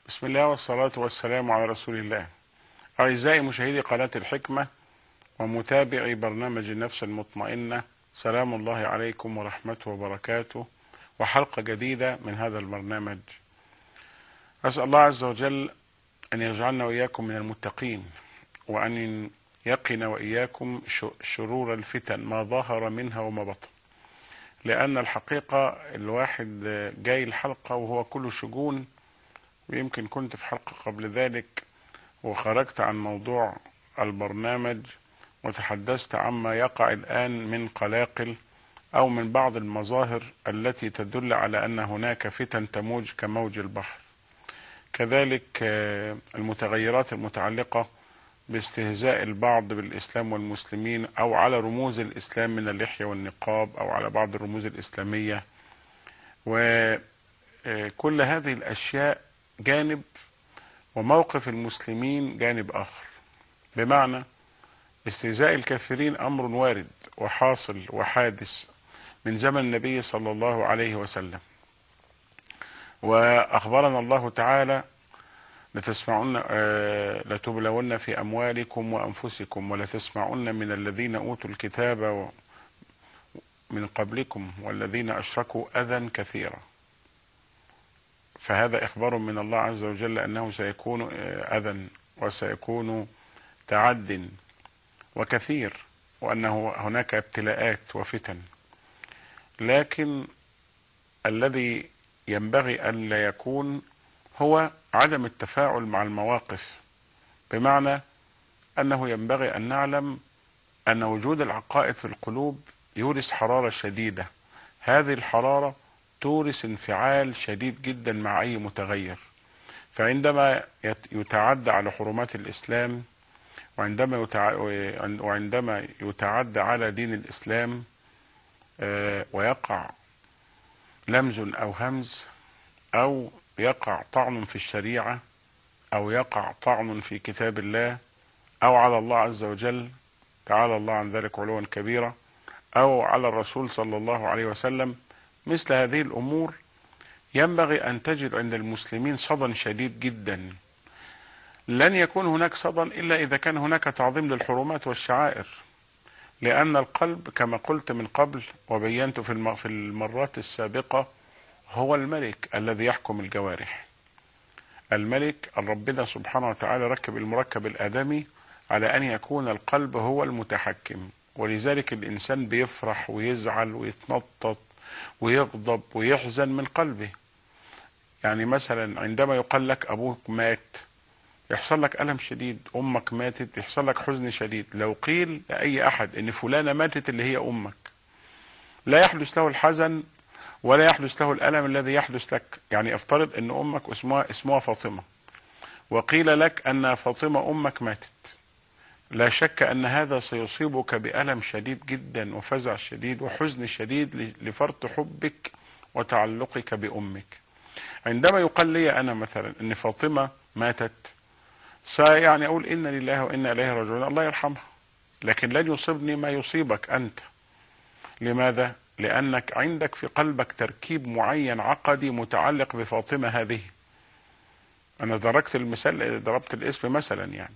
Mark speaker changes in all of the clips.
Speaker 1: بسم الله والصلاة والسلام على رسول الله أعزائي مشاهدي قناة الحكمة ومتابعي برنامج النفس المطمئنة سلام الله عليكم ورحمته وبركاته وحلقة جديدة من هذا البرنامج أسأل الله عز وجل أن يجعلنا وإياكم من المتقين وأن يقنا وإياكم شرور الفتن ما ظهر منها وما بطن لأن الحقيقة الواحد جاي الحلقة وهو كله شجون ويمكن كنت في حلقة قبل ذلك وخرجت عن موضوع البرنامج وتحدثت عما يقع الآن من قلاقل أو من بعض المظاهر التي تدل على أن هناك فتن تموج كموج البحر كذلك المتغيرات المتعلقة باستهزاء البعض بالإسلام والمسلمين أو على رموز الإسلام من اللحية والنقاب أو على بعض الرموز الإسلامية وكل هذه الأشياء جانب وموقف المسلمين جانب آخر بمعنى استهزاء الكافرين أمر وارد وحاصل وحادث من زمن النبي صلى الله عليه وسلم وأخبرنا الله تعالى لتسمعن لتبلون في أموالكم وأنفسكم ولتسمعن من الذين أوتوا الكتاب من قبلكم والذين أشركوا أذى كثيرا فهذا إخبار من الله عز وجل أنه سيكون أذى وسيكون تعد وكثير وأنه هناك ابتلاءات وفتن لكن الذي ينبغي ألا يكون هو عدم التفاعل مع المواقف بمعنى أنه ينبغي أن نعلم أن وجود العقائد في القلوب يورث حرارة شديدة هذه الحرارة تورث انفعال شديد جدا مع أي متغير فعندما يتعدى على حرمات الإسلام وعندما وعندما يتعدى على دين الإسلام ويقع لمز أو همز أو يقع طعن في الشريعة أو يقع طعن في كتاب الله أو على الله عز وجل تعالى الله عن ذلك علوا كبيرا أو على الرسول صلى الله عليه وسلم مثل هذه الأمور ينبغي أن تجد عند المسلمين صدى شديد جدا لن يكون هناك صدى إلا إذا كان هناك تعظيم للحرمات والشعائر لأن القلب كما قلت من قبل وبينت في المرات السابقة هو الملك الذي يحكم الجوارح الملك ربنا سبحانه وتعالى ركب المركب الآدمي على أن يكون القلب هو المتحكم ولذلك الإنسان بيفرح ويزعل ويتنطط ويغضب ويحزن من قلبه يعني مثلا عندما يقال لك أبوك مات يحصل لك ألم شديد أمك ماتت يحصل لك حزن شديد لو قيل لأي أحد إن فلانة ماتت اللي هي أمك لا يحدث له الحزن ولا يحدث له الألم الذي يحدث لك يعني افترض أن أمك اسمها, اسمها فاطمة وقيل لك أن فاطمة أمك ماتت لا شك أن هذا سيصيبك بألم شديد جدا وفزع شديد وحزن شديد لفرط حبك وتعلقك بأمك عندما يقال لي أنا مثلا أن فاطمة ماتت سيعني أقول إن لله وإنا إليه راجعون الله يرحمها لكن لن يصيبني ما يصيبك أنت لماذا؟ لأنك عندك في قلبك تركيب معين عقدي متعلق بفاطمة هذه أنا دركت المثال ضربت الاسم مثلا يعني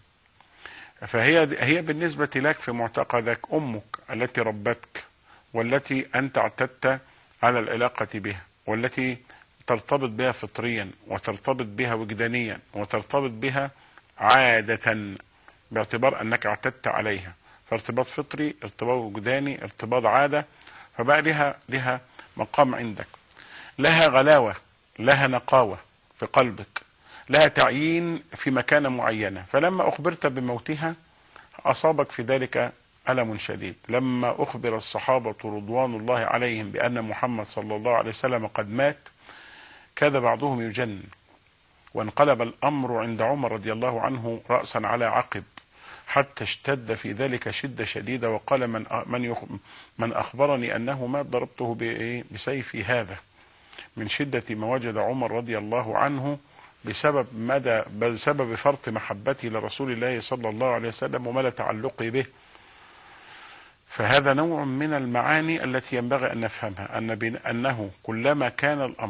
Speaker 1: فهي هي بالنسبة لك في معتقدك أمك التي ربتك والتي أنت اعتدت على العلاقة بها والتي ترتبط بها فطريا وترتبط بها وجدانيا وترتبط بها عادة باعتبار أنك اعتدت عليها فارتباط فطري ارتباط وجداني ارتباط عادة فبقى لها لها مقام عندك لها غلاوة لها نقاوة في قلبك لها تعيين في مكانة معينة فلما أخبرت بموتها أصابك في ذلك ألم شديد لما أخبر الصحابة رضوان الله عليهم بأن محمد صلى الله عليه وسلم قد مات كاد بعضهم يجن وانقلب الأمر عند عمر رضي الله عنه رأسا على عقب حتى اشتد في ذلك شدة شديدة وقال من من من أخبرني أنه مات ضربته بسيفي هذا من شدة ما وجد عمر رضي الله عنه بسبب مدى بسبب فرط محبتي لرسول الله صلى الله عليه وسلم ومدى تعلقي به فهذا نوع من المعاني التي ينبغي أن نفهمها أن أنه كلما كان الأمر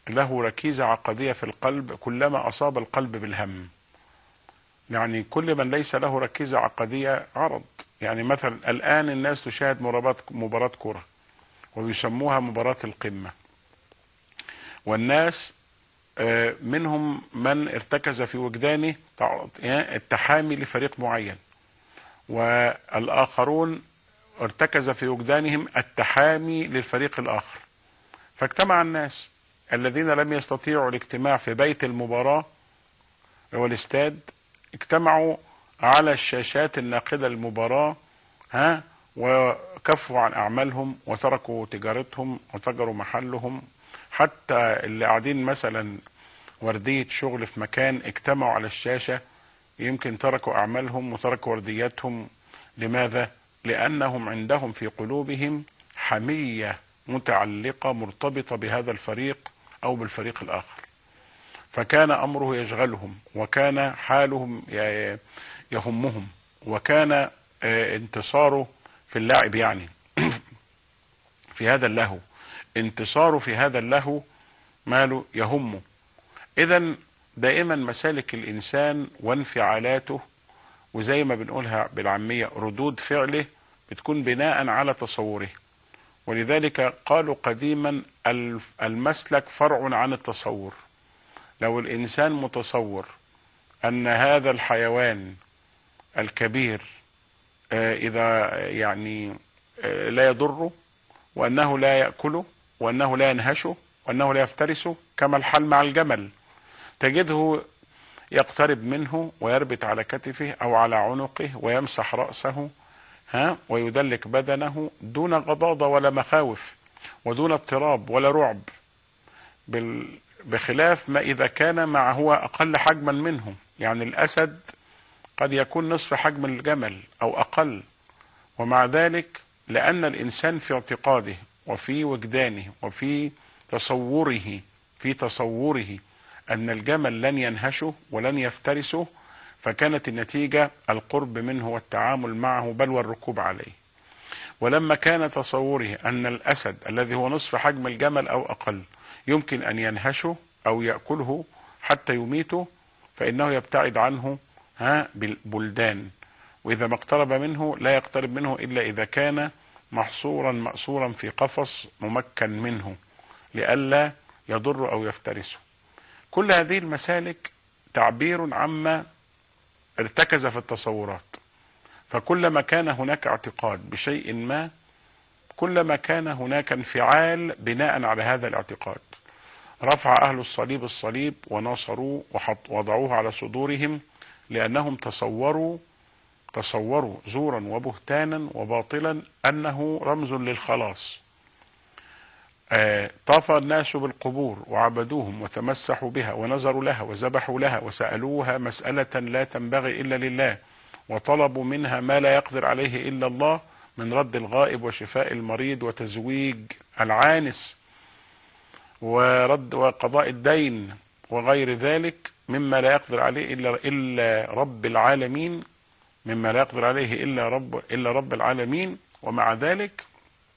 Speaker 1: له ركيزة عقدية في القلب كلما أصاب القلب بالهم يعني كل من ليس له ركيزة عقدية عرض يعني مثلا الآن الناس تشاهد مباراة مباراة كرة ويسموها مباراة القمة والناس آه، منهم من ارتكز في وجدانه التحامي لفريق معين والآخرون ارتكز في وجدانهم التحامي للفريق الآخر فاجتمع الناس الذين لم يستطيعوا الاجتماع في بيت المباراة هو الاستاد اجتمعوا على الشاشات الناقدة للمباراة ها وكفوا عن أعمالهم وتركوا تجارتهم وتجروا محلهم حتى اللي قاعدين مثلا وردية شغل في مكان اجتمعوا على الشاشة يمكن تركوا أعمالهم وتركوا وردياتهم لماذا؟ لأنهم عندهم في قلوبهم حمية متعلقة مرتبطة بهذا الفريق أو بالفريق الآخر فكان أمره يشغلهم وكان حالهم يهمهم وكان آه، انتصاره في اللعب يعني في هذا اللهو انتصاره في هذا اللهو ماله يهمه اذا دائما مسالك الانسان وانفعالاته وزي ما بنقولها بالعامية ردود فعله بتكون بناء على تصوره ولذلك قالوا قديما المسلك فرع عن التصور لو الانسان متصور ان هذا الحيوان الكبير آه، اذا يعني آه، لا يضره وانه لا ياكله وانه لا ينهشه وانه لا يفترسه كما الحال مع الجمل تجده يقترب منه ويربط على كتفه او على عنقه ويمسح راسه ها ويدلك بدنه دون غضاضه ولا مخاوف ودون اضطراب ولا رعب بخلاف ما اذا كان مع هو اقل حجما منه يعني الاسد قد يكون نصف حجم الجمل او اقل ومع ذلك لان الانسان في اعتقاده وفي وجدانه وفي تصوره في تصوره ان الجمل لن ينهشه ولن يفترسه فكانت النتيجه القرب منه والتعامل معه بل والركوب عليه ولما كان تصوره ان الاسد الذي هو نصف حجم الجمل او اقل يمكن ان ينهشه او ياكله حتى يميته فانه يبتعد عنه ها بالبلدان واذا ما اقترب منه لا يقترب منه الا اذا كان محصورا مأسورا في قفص ممكن منه لئلا يضر او يفترسه كل هذه المسالك تعبير عما ارتكز في التصورات فكلما كان هناك اعتقاد بشيء ما كلما كان هناك انفعال بناء على هذا الاعتقاد رفع اهل الصليب الصليب وناصروه وضعوه على صدورهم لانهم تصوروا تصوروا زورا وبهتانا وباطلا انه رمز للخلاص آه طاف الناس بالقبور وعبدوهم وتمسحوا بها ونظروا لها وذبحوا لها وسالوها مساله لا تنبغي الا لله وطلبوا منها ما لا يقدر عليه الا الله من رد الغائب وشفاء المريض وتزويج العانس ورد وقضاء الدين وغير ذلك مما لا يقدر عليه الا الا رب العالمين مما لا يقدر عليه الا رب الا رب العالمين ومع ذلك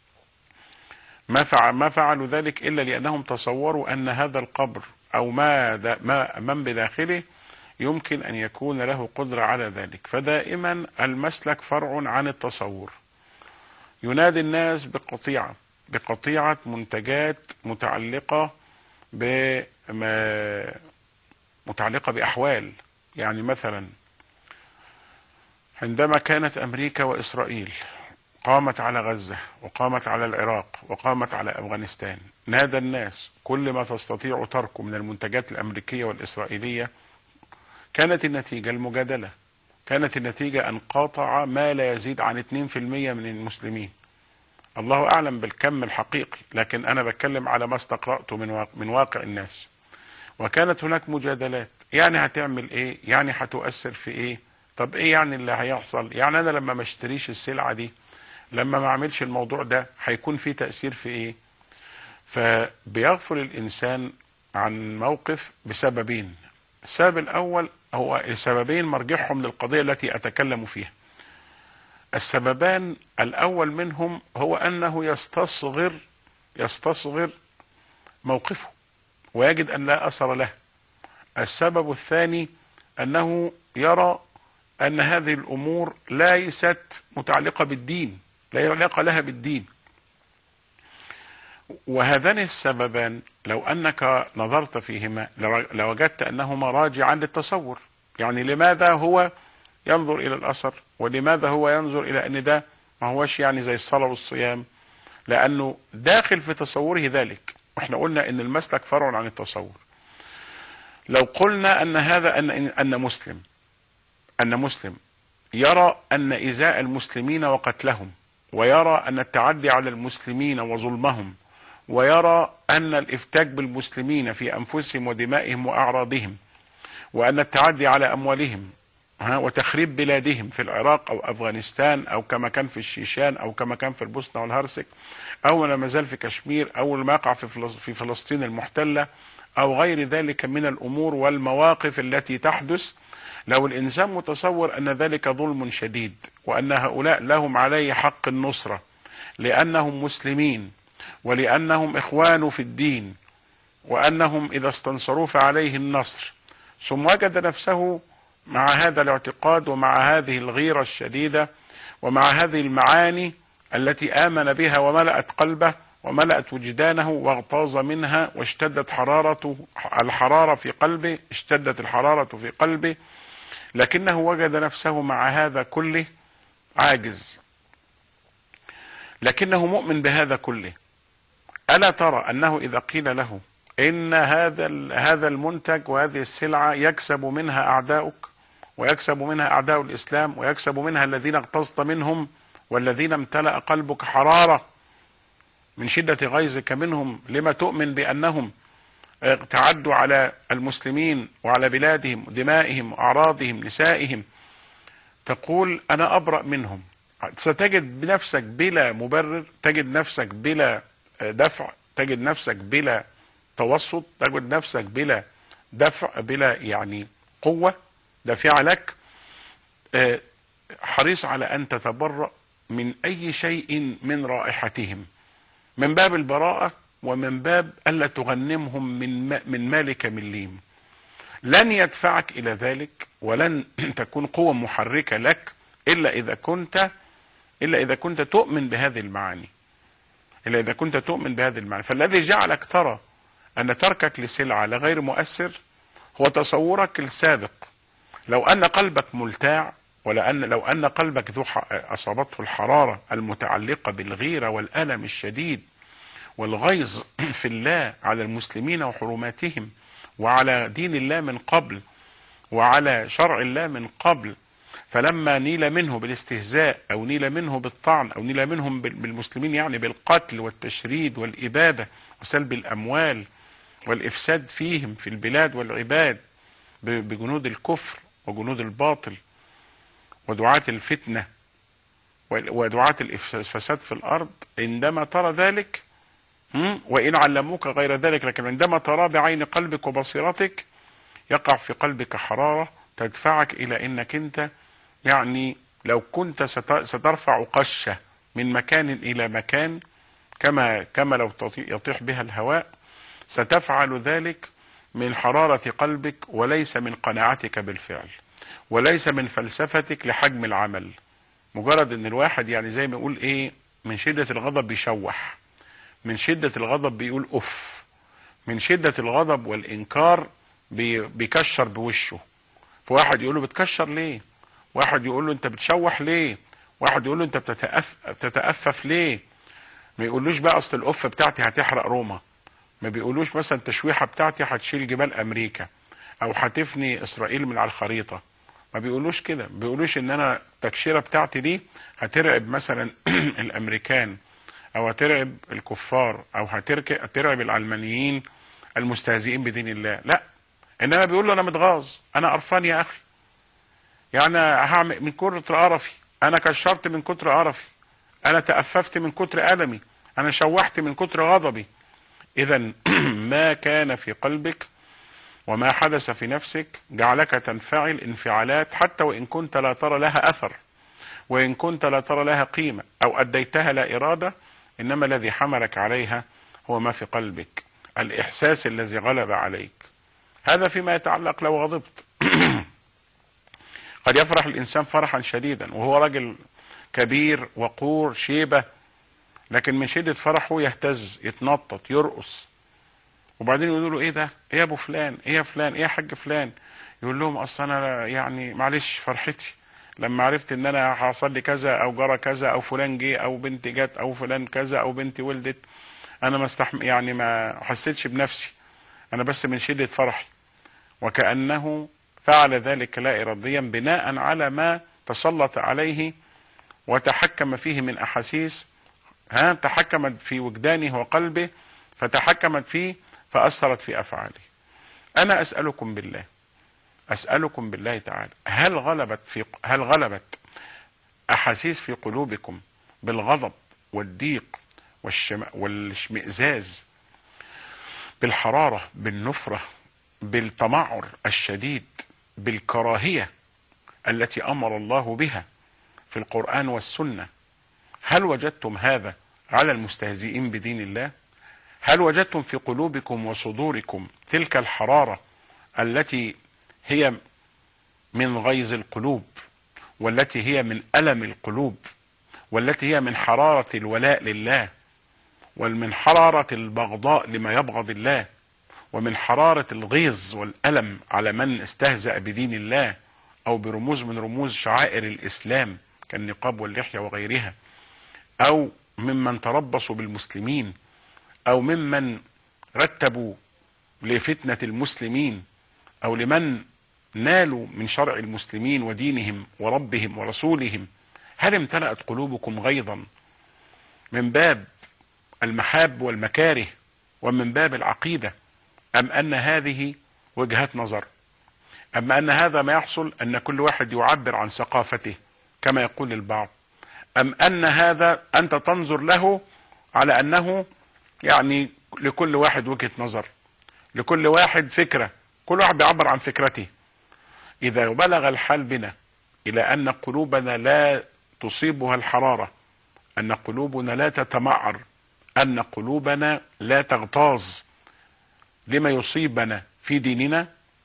Speaker 1: ما فعل ما فعلوا ذلك الا لانهم تصوروا ان هذا القبر او ما, ما من بداخله يمكن ان يكون له قدره على ذلك فدائما المسلك فرع عن التصور ينادي الناس بقطيعه بقطيعه منتجات متعلقه ب متعلقه باحوال يعني مثلا عندما كانت امريكا واسرائيل قامت على غزه وقامت على العراق وقامت على افغانستان نادى الناس كل ما تستطيع تركه من المنتجات الامريكيه والاسرائيليه كانت النتيجه المجادله كانت النتيجه ان قاطع ما لا يزيد عن 2% من المسلمين الله اعلم بالكم الحقيقي لكن انا بتكلم على ما استقراته من من واقع الناس وكانت هناك مجادلات يعني هتعمل ايه يعني هتؤثر في ايه طب ايه يعني اللي هيحصل يعني انا لما ما اشتريش السلعه دي لما ما اعملش الموضوع ده هيكون في تاثير في ايه فبيغفل الانسان عن موقف بسببين السبب الاول هو السببين مرجعهم للقضيه التي اتكلم فيها السببان الاول منهم هو انه يستصغر يستصغر موقفه ويجد أن لا أثر له السبب الثاني أنه يرى أن هذه الأمور ليست متعلقة بالدين لا علاقة لها بالدين وهذان السببان لو أنك نظرت فيهما لوجدت أنهما راجعان للتصور يعني لماذا هو ينظر إلى الأثر ولماذا هو ينظر إلى أن ده ما هوش يعني زي الصلاة والصيام لأنه داخل في تصوره ذلك واحنا قلنا أن المسلك فرع عن التصور لو قلنا أن هذا أن أن مسلم أن مسلم يرى أن إزاء المسلمين وقتلهم ويرى أن التعدي على المسلمين وظلمهم ويرى أن الإفتاك بالمسلمين في أنفسهم ودمائهم وأعراضهم وأن التعدي على أموالهم ها وتخريب بلادهم في العراق أو أفغانستان أو كما كان في الشيشان أو كما كان في البوسنة والهرسك أو ما زال في كشمير أو ما يقع في فلسطين المحتلة أو غير ذلك من الأمور والمواقف التي تحدث لو الإنسان متصور أن ذلك ظلم شديد وأن هؤلاء لهم عليه حق النصرة لأنهم مسلمين ولأنهم إخوان في الدين وأنهم إذا استنصروا فعليه النصر ثم وجد نفسه مع هذا الاعتقاد ومع هذه الغيرة الشديدة ومع هذه المعاني التي آمن بها وملأت قلبه وملأت وجدانه واغتاظ منها واشتدت حرارة الحرارة في قلبه اشتدت الحرارة في قلبه لكنه وجد نفسه مع هذا كله عاجز لكنه مؤمن بهذا كله ألا ترى أنه إذا قيل له إن هذا هذا المنتج وهذه السلعة يكسب منها أعداؤك ويكسب منها أعداء الإسلام ويكسب منها الذين اغتصت منهم والذين امتلأ قلبك حرارة من شدة غيظك منهم لما تؤمن بأنهم تعدوا على المسلمين وعلى بلادهم دمائهم وأعراضهم نسائهم تقول أنا أبرأ منهم ستجد بنفسك بلا مبرر تجد نفسك بلا دفع تجد نفسك بلا توسط تجد نفسك بلا دفع بلا يعني قوة دافعة لك حريص على أن تتبرأ من أي شيء من رائحتهم من باب البراءة ومن باب ألا تغنمهم من من مالك من ليم لن يدفعك إلى ذلك ولن تكون قوة محركة لك إلا إذا كنت إلا إذا كنت تؤمن بهذه المعاني إلا إذا كنت تؤمن بهذه المعاني فالذي جعلك ترى أن تركك لسلعة لغير مؤثر هو تصورك السابق لو أن قلبك ملتاع ولأن لو أن قلبك ذو أصابته الحرارة المتعلقة بالغيرة والألم الشديد والغيظ في الله على المسلمين وحرماتهم وعلى دين الله من قبل وعلى شرع الله من قبل فلما نيل منه بالاستهزاء او نيل منه بالطعن او نيل منهم بالمسلمين يعني بالقتل والتشريد والاباده وسلب الاموال والافساد فيهم في البلاد والعباد بجنود الكفر وجنود الباطل ودعاة الفتنه ودعاة الفساد في الارض عندما ترى ذلك وإن علموك غير ذلك لكن عندما ترى بعين قلبك وبصيرتك يقع في قلبك حرارة تدفعك إلى أنك أنت يعني لو كنت سترفع قشة من مكان إلى مكان كما كما لو يطيح بها الهواء ستفعل ذلك من حرارة قلبك وليس من قناعتك بالفعل وليس من فلسفتك لحجم العمل مجرد ان الواحد يعني زي ما يقول ايه من شدة الغضب بيشوح من شدة الغضب بيقول أف من شدة الغضب والإنكار بيكشر بوشه فواحد يقول له بتكشر ليه واحد يقول له انت بتشوح ليه واحد يقول له انت بتتأف... بتتأفف ليه ما يقولوش بقى اصل الأف بتاعتي هتحرق روما ما بيقولوش مثلا التشويحة بتاعتي هتشيل جبال أمريكا أو هتفني إسرائيل من على الخريطة ما بيقولوش كده بيقولوش ان انا التكشيرة بتاعتي دي هترعب مثلا الامريكان او هترعب الكفار او هترعب العلمانيين المستهزئين بدين الله لا انما بيقول له انا متغاظ انا قرفان يا اخي يعني هعمل من كتر قرفي انا كشرت من كتر قرفي انا تأففت من كتر ألمي انا شوحت من كتر غضبي اذا ما كان في قلبك وما حدث في نفسك جعلك تنفعل انفعالات حتى وان كنت لا ترى لها اثر وان كنت لا ترى لها قيمه او اديتها لا اراده انما الذي حملك عليها هو ما في قلبك الاحساس الذي غلب عليك هذا فيما يتعلق لو غضبت قد يفرح الانسان فرحا شديدا وهو رجل كبير وقور شيبه لكن من شده فرحه يهتز يتنطط يرقص وبعدين يقولوا له ايه ده؟ ايه يا ابو فلان؟ ايه يا فلان؟ ايه يا حاج فلان؟ يقول لهم اصل انا يعني معلش فرحتي لما عرفت ان انا حصل لي كذا او جرى كذا او فلان جه او بنت جت او فلان كذا او بنتي ولدت انا ما استحم يعني ما حسيتش بنفسي انا بس من شده فرحي وكانه فعل ذلك لا اراديا بناء على ما تسلط عليه وتحكم فيه من احاسيس ها تحكمت في وجدانه وقلبه فتحكمت فيه فاثرت في افعاله انا اسالكم بالله اسالكم بالله تعالى هل غلبت في هل غلبت احاسيس في قلوبكم بالغضب والضيق والشم والاشمئزاز بالحراره بالنفره بالتمعر الشديد بالكراهيه التي امر الله بها في القران والسنه هل وجدتم هذا على المستهزئين بدين الله هل وجدتم في قلوبكم وصدوركم تلك الحراره التي هي من غيظ القلوب والتي هي من الم القلوب والتي هي من حراره الولاء لله ومن حراره البغضاء لما يبغض الله ومن حراره الغيظ والالم على من استهزا بدين الله او برموز من رموز شعائر الاسلام كالنقاب واللحيه وغيرها او ممن تربصوا بالمسلمين او ممن رتبوا لفتنه المسلمين او لمن نالوا من شرع المسلمين ودينهم وربهم ورسولهم هل امتلأت قلوبكم غيظا من باب المحاب والمكاره ومن باب العقيدة أم أن هذه وجهات نظر أم أن هذا ما يحصل أن كل واحد يعبر عن ثقافته كما يقول البعض أم أن هذا أنت تنظر له على أنه يعني لكل واحد وجهة نظر لكل واحد فكرة كل واحد بيعبر عن فكرته إذا بلغ الحال بنا إلى أن قلوبنا لا تصيبها الحرارة أن قلوبنا لا تتمعر أن قلوبنا لا تغتاظ لما يصيبنا في ديننا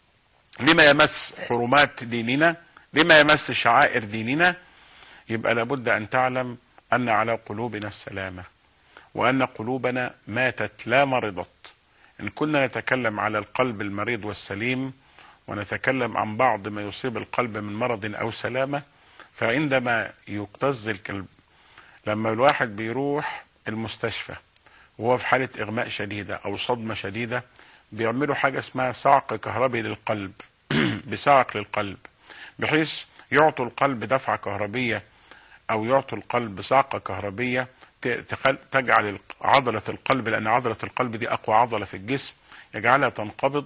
Speaker 1: لما يمس حرمات ديننا لما يمس شعائر ديننا يبقى لابد أن تعلم أن على قلوبنا السلامة وأن قلوبنا ماتت لا مرضت إن كنا نتكلم على القلب المريض والسليم ونتكلم عن بعض ما يصيب القلب من مرض او سلامه فعندما يكتظ الكلب لما الواحد بيروح المستشفى وهو في حاله اغماء شديده او صدمه شديده بيعملوا حاجه اسمها صعق كهربي للقلب بصعق للقلب بحيث يعطوا القلب دفعه كهربيه او يعطوا القلب صعقه كهربيه تجعل عضله القلب لان عضله القلب دي اقوى عضله في الجسم يجعلها تنقبض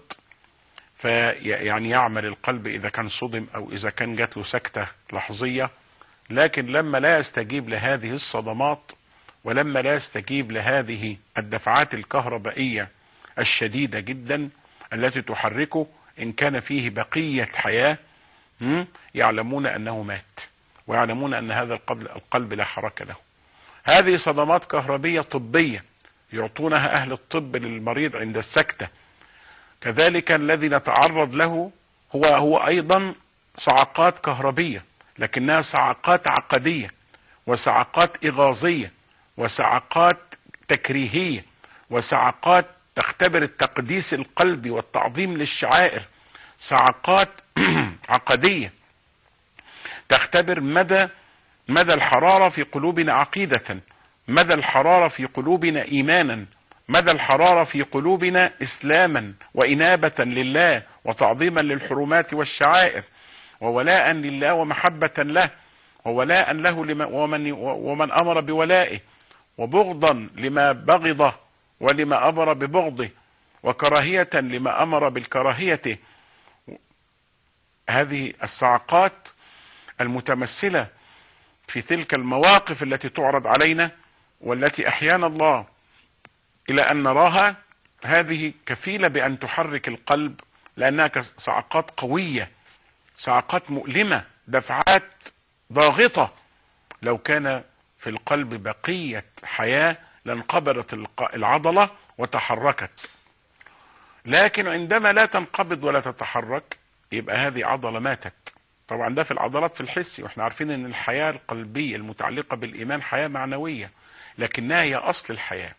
Speaker 1: فيعني يعمل القلب اذا كان صدم او اذا كان جات له سكته لحظيه لكن لما لا يستجيب لهذه الصدمات ولما لا يستجيب لهذه الدفعات الكهربائيه الشديده جدا التي تحركه ان كان فيه بقيه حياه يعلمون انه مات ويعلمون ان هذا القلب القلب لا حركه له. هذه صدمات كهربيه طبيه يعطونها اهل الطب للمريض عند السكته كذلك الذي نتعرض له هو هو ايضا صعقات كهربيه لكنها صعقات عقديه وصعقات اغاظيه وصعقات تكريهيه وصعقات تختبر التقديس القلبي والتعظيم للشعائر صعقات عقديه تختبر مدى مدى الحراره في قلوبنا عقيده مدى الحراره في قلوبنا ايمانا مدى الحراره في قلوبنا اسلاما وانابه لله وتعظيما للحرمات والشعائر وولاء لله ومحبه له وولاء له لما ومن ومن امر بولائه وبغضا لما بغضه ولما امر ببغضه وكراهيه لما امر بالكراهيته هذه الصعقات المتمثله في تلك المواقف التي تعرض علينا والتي احيانا الله الى ان نراها هذه كفيله بان تحرك القلب لانها صعقات قويه صعقات مؤلمه دفعات ضاغطه لو كان في القلب بقيه حياه لانقبضت العضله وتحركت لكن عندما لا تنقبض ولا تتحرك يبقى هذه عضلة ماتت طبعا ده في العضلات في الحس واحنا عارفين ان الحياة القلبية المتعلقة بالايمان حياة معنوية لكنها هي اصل الحياة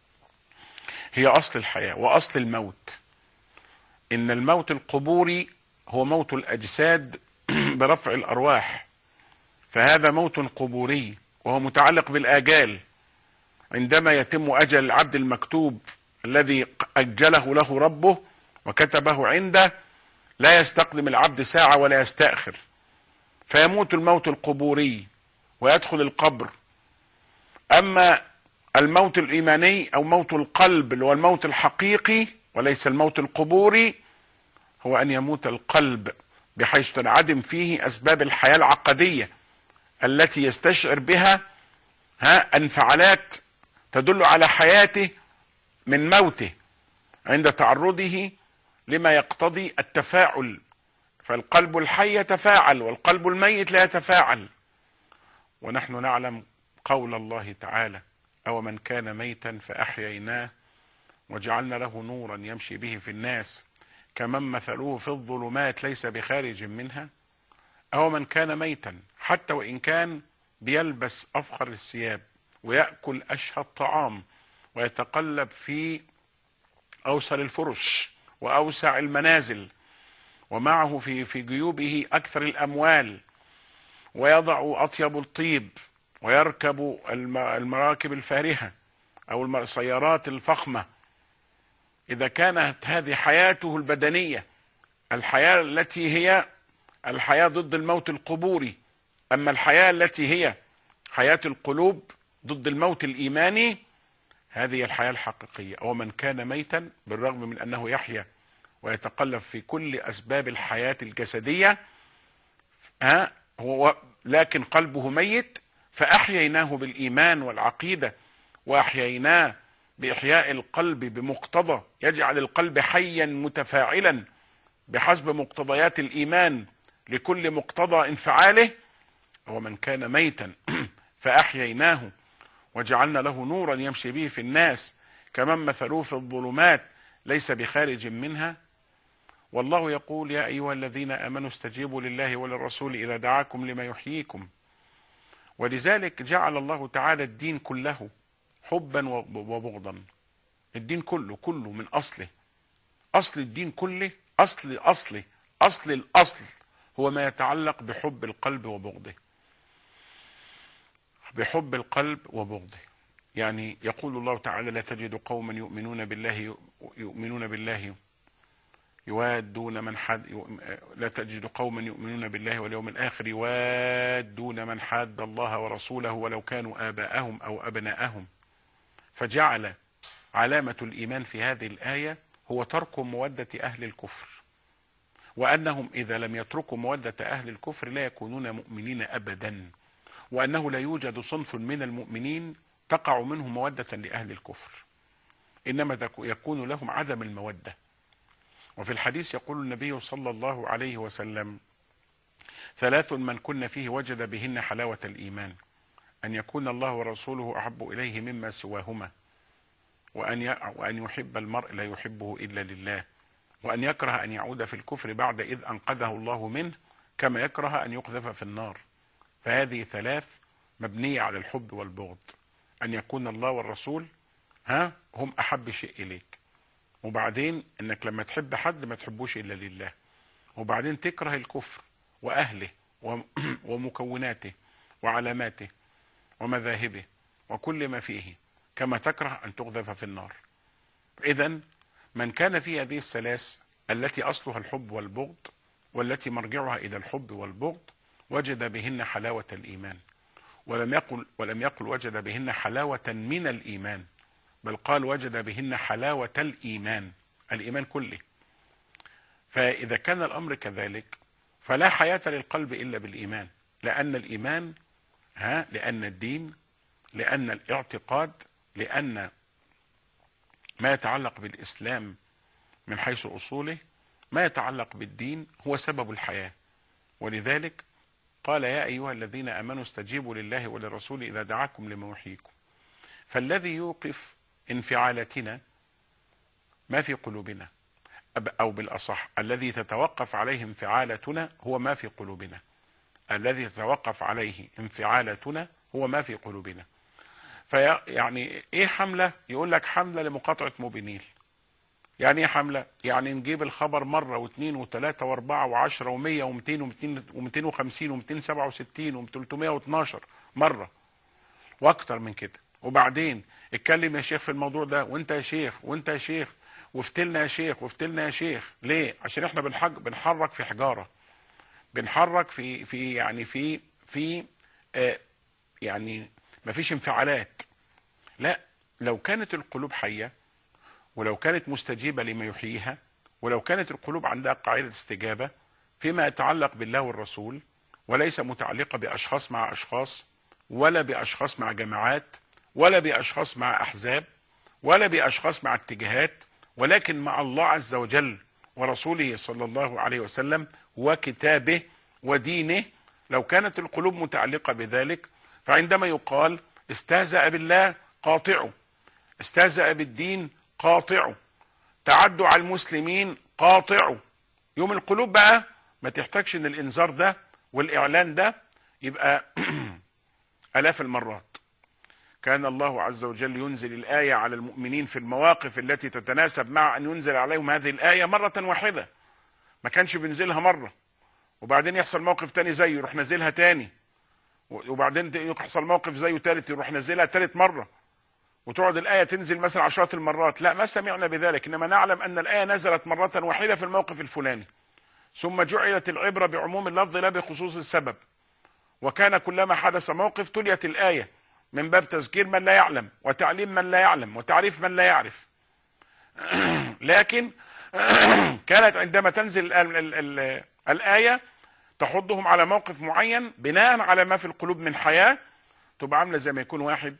Speaker 1: هي اصل الحياة واصل الموت ان الموت القبوري هو موت الاجساد برفع الارواح فهذا موت قبوري وهو متعلق بالاجال عندما يتم اجل العبد المكتوب الذي اجله له ربه وكتبه عنده لا يستقدم العبد ساعه ولا يستاخر فيموت الموت القبوري ويدخل القبر اما الموت الايماني او موت القلب اللي هو الموت الحقيقي وليس الموت القبوري هو ان يموت القلب بحيث تنعدم فيه اسباب الحياه العقديه التي يستشعر بها ها انفعالات تدل على حياته من موته عند تعرضه لما يقتضي التفاعل فالقلب الحي يتفاعل والقلب الميت لا يتفاعل ونحن نعلم قول الله تعالى او من كان ميتا فاحييناه وجعلنا له نورا يمشي به في الناس كمن مثلوه في الظلمات ليس بخارج منها او من كان ميتا حتى وان كان بيلبس افخر الثياب ويأكل أشهى الطعام ويتقلب في أوسر الفرش وأوسع المنازل ومعه في في جيوبه أكثر الأموال ويضع أطيب الطيب ويركب المراكب الفارهة أو السيارات الفخمة إذا كانت هذه حياته البدنية الحياة التي هي الحياة ضد الموت القبوري أما الحياة التي هي حياة القلوب ضد الموت الايماني هذه الحياه الحقيقيه ومن كان ميتا بالرغم من انه يحيا ويتقلب في كل اسباب الحياه الجسديه ها هو لكن قلبه ميت فاحييناه بالايمان والعقيده واحييناه باحياء القلب بمقتضى يجعل القلب حيا متفاعلا بحسب مقتضيات الايمان لكل مقتضى انفعاله ومن كان ميتا فاحييناه وجعلنا له نورا يمشي به في الناس كمن مثلوه في الظلمات ليس بخارج منها والله يقول يا ايها الذين امنوا استجيبوا لله وللرسول اذا دعاكم لما يحييكم ولذلك جعل الله تعالى الدين كله حبا وبغضا الدين كله كله من اصله اصل الدين كله اصل اصله اصل الاصل هو ما يتعلق بحب القلب وبغضه بحب القلب وبغضه يعني يقول الله تعالى لا تجد قوما يؤمنون بالله يؤمنون بالله يوادون من حد لا تجد قوما يؤمنون بالله واليوم الاخر يوادون من حاد الله ورسوله ولو كانوا اباءهم او ابناءهم فجعل علامه الايمان في هذه الايه هو ترك موده اهل الكفر وانهم اذا لم يتركوا موده اهل الكفر لا يكونون مؤمنين ابدا وأنه لا يوجد صنف من المؤمنين تقع منه مودة لأهل الكفر إنما يكون لهم عدم المودة وفي الحديث يقول النبي صلى الله عليه وسلم ثلاث من كن فيه وجد بهن حلاوة الإيمان أن يكون الله ورسوله أحب إليه مما سواهما وأن وأن يحب المرء لا يحبه إلا لله وأن يكره أن يعود في الكفر بعد إذ أنقذه الله منه كما يكره أن يقذف في النار فهذه ثلاث مبنية على الحب والبغض أن يكون الله والرسول ها هم أحب شيء إليك وبعدين إنك لما تحب حد ما تحبوش إلا لله وبعدين تكره الكفر وأهله ومكوناته وعلاماته ومذاهبه وكل ما فيه كما تكره أن تقذف في النار إذا من كان في هذه الثلاث التي أصلها الحب والبغض والتي مرجعها إلى الحب والبغض وجد بهن حلاوة الإيمان ولم يقل ولم يقل وجد بهن حلاوة من الإيمان بل قال وجد بهن حلاوة الإيمان الإيمان كله فإذا كان الأمر كذلك فلا حياة للقلب إلا بالإيمان لأن الإيمان ها لأن الدين لأن الاعتقاد لأن ما يتعلق بالإسلام من حيث أصوله ما يتعلق بالدين هو سبب الحياة ولذلك قال يا أيها الذين آمنوا استجيبوا لله وللرسول إذا دعاكم لما يحييكم فالذي يوقف انفعالاتنا ما في قلوبنا أو بالأصح الذي تتوقف عليه انفعالاتنا هو ما في قلوبنا الذي تتوقف عليه انفعالاتنا هو ما في قلوبنا فيعني ايه حملة يقول لك حملة لمقاطعة موبينيل يعني ايه حملة يعني نجيب الخبر مرة واثنين وثلاثة واربعة وعشرة ومية ومتين ومتين ومتين وخمسين ومتين سبعة وستين ومتلتمية واتناشر مرة واكتر من كده وبعدين اتكلم يا شيخ في الموضوع ده وانت يا شيخ وانت يا شيخ وافتلنا يا شيخ وافتلنا يا شيخ ليه عشان احنا بنحج بنحرك في حجاره بنحرك في في يعني في في آه يعني ما فيش انفعالات لا لو كانت القلوب حيه ولو كانت مستجيبه لما يحييها ولو كانت القلوب عندها قاعده استجابه فيما يتعلق بالله والرسول وليس متعلقه باشخاص مع اشخاص ولا باشخاص مع جماعات ولا باشخاص مع احزاب ولا باشخاص مع اتجاهات ولكن مع الله عز وجل ورسوله صلى الله عليه وسلم وكتابه ودينه لو كانت القلوب متعلقه بذلك فعندما يقال استهزأ بالله قاطعه استهزأ بالدين قاطعه تعدوا على المسلمين قاطعه يوم القلوب بقى ما تحتاجش ان الانذار ده والاعلان ده يبقى الاف المرات كان الله عز وجل ينزل الآية على المؤمنين في المواقف التي تتناسب مع أن ينزل عليهم هذه الآية مرة واحدة ما كانش بينزلها مرة وبعدين يحصل موقف تاني زيه يروح نازلها تاني وبعدين يحصل موقف زيه تالت يروح نازلها تالت مرة وتقعد الآية تنزل مثلا عشرات المرات لا ما سمعنا بذلك إنما نعلم أن الآية نزلت مرة واحدة في الموقف الفلاني ثم جعلت العبرة بعموم اللفظ لا بخصوص السبب وكان كلما حدث موقف تليت الآية من باب تذكير من لا يعلم وتعليم من لا يعلم وتعريف من لا يعرف لكن كانت عندما تنزل ال ال ال الآية تحضهم على موقف معين بناء على ما في القلوب من حياة تبقى عاملة زي ما يكون واحد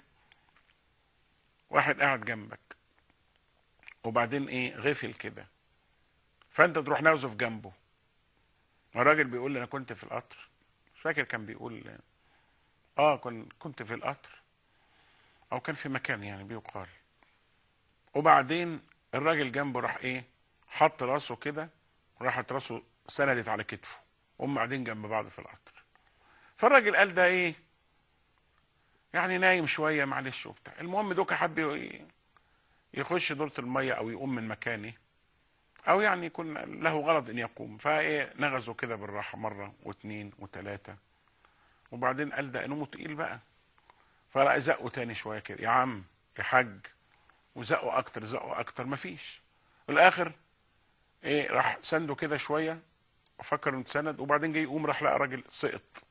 Speaker 1: واحد قاعد جنبك وبعدين ايه غفل كده فانت تروح نغزف جنبه الراجل بيقول لي انا كنت في القطر مش فاكر كان بيقول اه كنت كنت في القطر او كان في مكان يعني بيقال وبعدين الراجل جنبه راح ايه حط راسه كده وراحت راسه سندت على كتفه هم قاعدين جنب بعض في القطر فالراجل قال ده ايه يعني نايم شويه معلش وبتاع المهم دوكا حب يخش دورة المية او يقوم من مكانه او يعني يكون له غرض ان يقوم فايه نغزه كده بالراحه مره واثنين وثلاثه وبعدين قال ده نومه تقيل بقى فلا زقه تاني شويه كده يا عم يا حاج وزقه اكتر زقه اكتر مفيش الاخر ايه راح سنده كده شويه وفكر انه اتسند وبعدين جاي يقوم راح لقى راجل سقط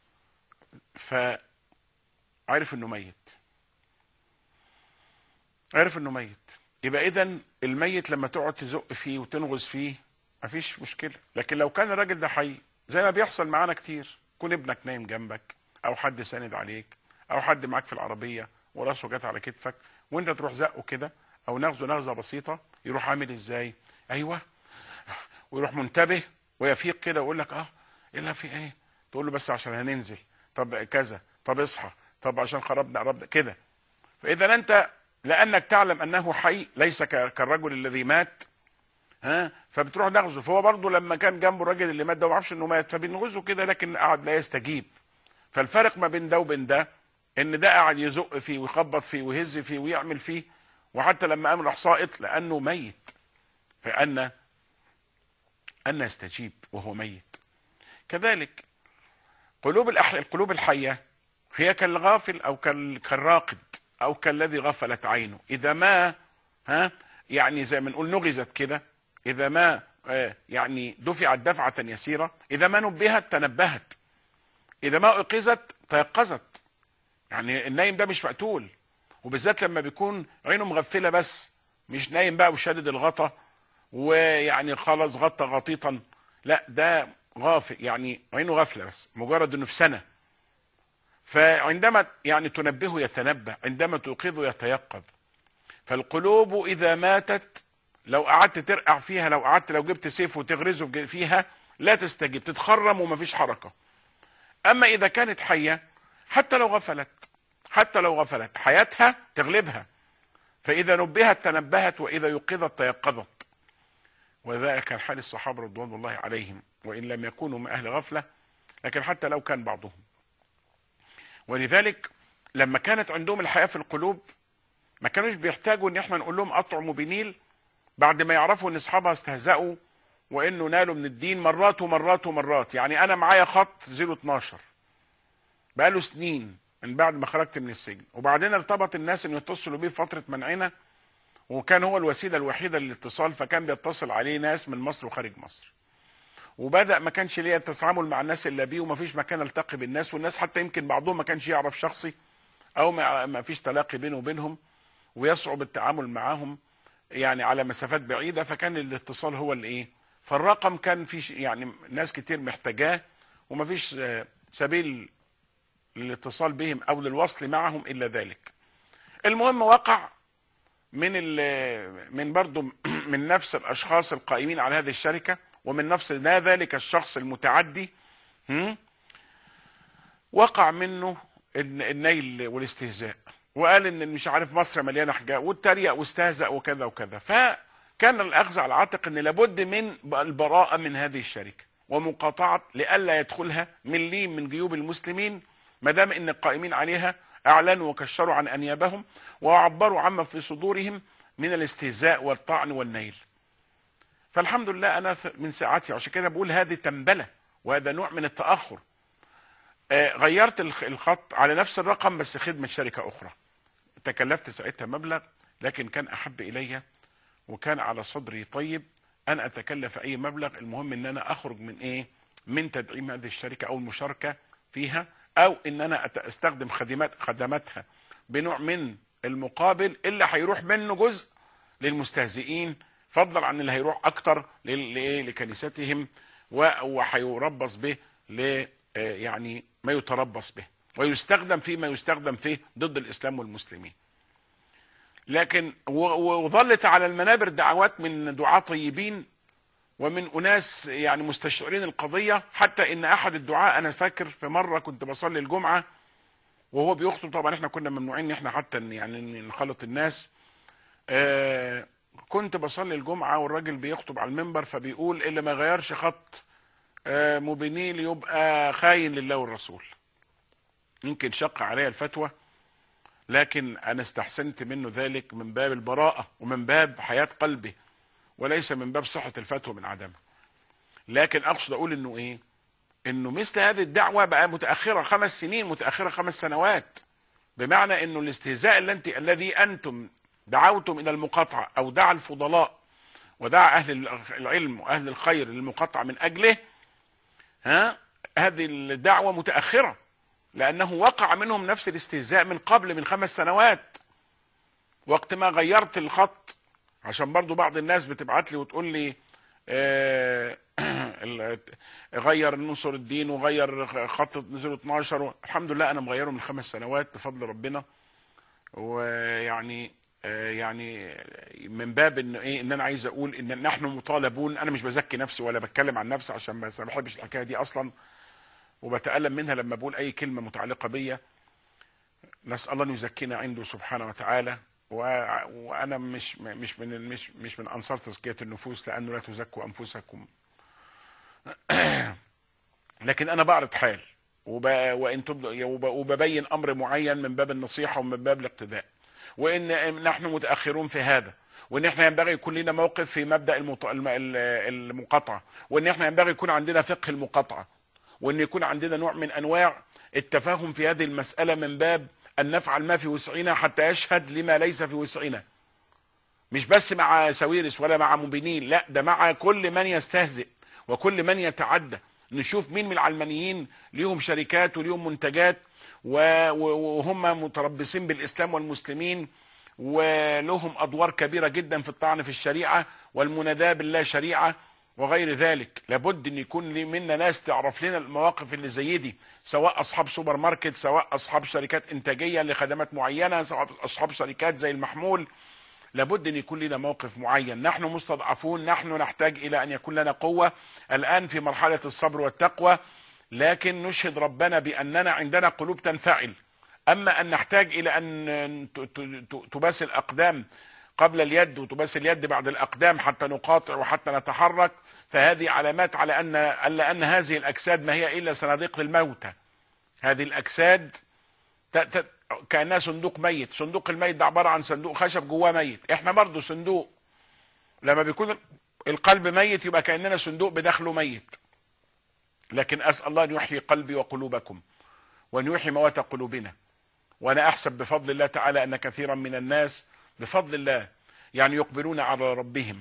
Speaker 1: فعرف انه ميت عرف انه ميت يبقى اذا الميت لما تقعد تزق فيه وتنغز فيه مفيش مشكله لكن لو كان الراجل ده حي زي ما بيحصل معانا كتير يكون ابنك نايم جنبك او حد ساند عليك او حد معاك في العربيه وراسه جت على كتفك وانت تروح زقه كده او نغزه نغزه بسيطه يروح عامل ازاي ايوه ويروح منتبه ويفيق كده ويقول لك اه الا في ايه تقول له بس عشان هننزل طب كذا طب اصحى طب عشان خربنا قربنا كده فاذا انت لانك تعلم انه حي ليس كالرجل الذي مات ها فبتروح نغزه فهو برضه لما كان جنبه الراجل اللي مات ده ما عرفش انه مات فبنغزه كده لكن قعد لا يستجيب فالفرق ما بين ده وبين ده ان ده قعد يزق فيه ويخبط فيه ويهز فيه ويعمل فيه وحتى لما قام راح ساقط لانه ميت فان ان يستجيب وهو ميت كذلك قلوب الأح... القلوب الحيه هي كالغافل او كالراقد او كالذي غفلت عينه اذا ما ها يعني زي ما نقول نغزت كده اذا ما يعني دفعت دفعه يسيره اذا ما نبهت تنبهت اذا ما ايقظت تيقظت يعني النايم ده مش مقتول وبالذات لما بيكون عينه مغفله بس مش نايم بقى وشادد الغطا ويعني خلاص غطى غطيطا لا ده غافل يعني عينه غفله بس مجرد انه في سنه فعندما يعني تنبهه يتنبه عندما توقظه يتيقظ فالقلوب اذا ماتت لو قعدت ترقع فيها لو قعدت لو جبت سيف وتغرزه فيها لا تستجيب تتخرم ومفيش حركه اما اذا كانت حيه حتى لو غفلت حتى لو غفلت حياتها تغلبها فاذا نبهت تنبهت واذا يقظت تيقظت وذلك كان حال الصحابة رضوان الله عليهم وإن لم يكونوا من أهل غفلة لكن حتى لو كان بعضهم ولذلك لما كانت عندهم الحياة في القلوب ما كانوش بيحتاجوا ان احنا نقول لهم اطعموا بنيل بعد ما يعرفوا ان اصحابها استهزأوا وانه نالوا من الدين مرات ومرات ومرات يعني انا معايا خط 012 بقاله سنين من بعد ما خرجت من السجن وبعدين ارتبط الناس ان يتصلوا بيه في فتره منعنا وكان هو الوسيله الوحيده للاتصال فكان بيتصل عليه ناس من مصر وخارج مصر وبدا ما كانش ليا التعامل مع الناس الا بيه وما فيش مكان التقي بالناس والناس حتى يمكن بعضهم ما كانش يعرف شخصي او ما فيش تلاقي بينه وبينهم ويصعب التعامل معاهم يعني على مسافات بعيده فكان الاتصال هو الايه فالرقم كان في يعني ناس كتير محتاجاه وما فيش سبيل للاتصال بهم او للوصل معهم الا ذلك المهم وقع من من برضه من نفس الاشخاص القائمين على هذه الشركه ومن نفس ذلك الشخص المتعدي وقع منه النيل والاستهزاء وقال ان مش عارف مصر مليانه حاجات واتريق واستهزأ وكذا وكذا فكان الاخذ على العاتق ان لابد من البراءه من هذه الشركه ومقاطعه لئلا يدخلها من لين من جيوب المسلمين ما دام ان القائمين عليها اعلنوا وكشروا عن انيابهم وعبروا عما في صدورهم من الاستهزاء والطعن والنيل. فالحمد لله انا من ساعاتي عشان كده بقول هذه تنبله وهذا نوع من التاخر. آه غيرت الخط على نفس الرقم بس خدمه شركه اخرى. تكلفت ساعتها مبلغ لكن كان احب الي وكان على صدري طيب ان اتكلف اي مبلغ المهم ان انا اخرج من ايه؟ من تدعيم هذه الشركه او المشاركه فيها او ان انا استخدم خدمات خدماتها بنوع من المقابل اللي هيروح منه جزء للمستهزئين فضلا عن اللي هيروح اكتر لكنيستهم وهيربص به ل يعني ما يتربص به ويستخدم فيما يستخدم فيه ضد الاسلام والمسلمين لكن وظلت على المنابر دعوات من دعاة طيبين ومن اناس يعني مستشعرين القضيه حتى ان احد الدعاء انا فاكر في مره كنت بصلي الجمعه وهو بيخطب طبعا احنا كنا ممنوعين ان احنا حتى يعني نخلط الناس آه كنت بصلي الجمعه والراجل بيخطب على المنبر فبيقول اللي ما غيرش خط آه مبينيل يبقى خاين لله والرسول يمكن شق عليا الفتوى لكن انا استحسنت منه ذلك من باب البراءه ومن باب حياه قلبه وليس من باب صحة الفتوى من عدمها لكن اقصد اقول انه ايه انه مثل هذه الدعوة بقى متأخرة خمس سنين متأخرة خمس سنوات بمعنى انه الاستهزاء اللي انت الذي انتم دعوتم الى المقاطعة او دعا الفضلاء ودعا اهل العلم واهل الخير للمقاطعة من اجله ها هذه الدعوة متأخرة لانه وقع منهم نفس الاستهزاء من قبل من خمس سنوات وقت ما غيرت الخط عشان برضو بعض الناس بتبعت لي وتقول لي آه غير نصر الدين وغير خط 012 الحمد لله انا مغيره من خمس سنوات بفضل ربنا ويعني آه يعني من باب ان ايه ان انا عايز اقول ان نحن مطالبون انا مش بزكي نفسي ولا بتكلم عن نفسي عشان ما بحبش الحكايه دي اصلا وبتالم منها لما بقول اي كلمه متعلقه بيا نسال الله ان يزكينا عنده سبحانه وتعالى وانا مش مش من مش مش من انصار تزكيه النفوس لانه لا تزكوا انفسكم لكن انا بعرض حال وب... وان وب... وببين امر معين من باب النصيحه ومن باب الاقتداء وان نحن متاخرون في هذا وان احنا ينبغي يكون لنا موقف في مبدا المط... المقاطعه وان احنا ينبغي يكون عندنا فقه المقاطعه وان يكون عندنا نوع من انواع التفاهم في هذه المساله من باب أن نفعل ما في وسعنا حتى يشهد لما ليس في وسعنا مش بس مع سويرس ولا مع مبينين لا ده مع كل من يستهزئ وكل من يتعدى نشوف مين من العلمانيين ليهم شركات وليهم منتجات وهم متربصين بالإسلام والمسلمين ولهم أدوار كبيرة جدا في الطعن في الشريعة والمناداة بالله شريعة وغير ذلك لابد ان يكون منا ناس تعرف لنا المواقف اللي زي دي سواء اصحاب سوبر ماركت سواء اصحاب شركات انتاجيه لخدمات معينه سواء اصحاب شركات زي المحمول لابد ان يكون لنا موقف معين نحن مستضعفون نحن نحتاج الى ان يكون لنا قوه الان في مرحله الصبر والتقوى لكن نشهد ربنا باننا عندنا قلوب تنفعل اما ان نحتاج الى ان تباس الاقدام قبل اليد وتباس اليد بعد الاقدام حتى نقاطع وحتى نتحرك فهذه علامات على ان الا ان هذه الاجساد ما هي الا صناديق للموتى هذه الاجساد ت- ت- كانها صندوق ميت صندوق الميت ده عباره عن صندوق خشب جواه ميت احنا برضو صندوق لما بيكون القلب ميت يبقى كاننا صندوق بداخله ميت لكن اسال الله ان يحيي قلبي وقلوبكم وان يحيي موات قلوبنا وانا احسب بفضل الله تعالى ان كثيرا من الناس بفضل الله يعني يقبلون على ربهم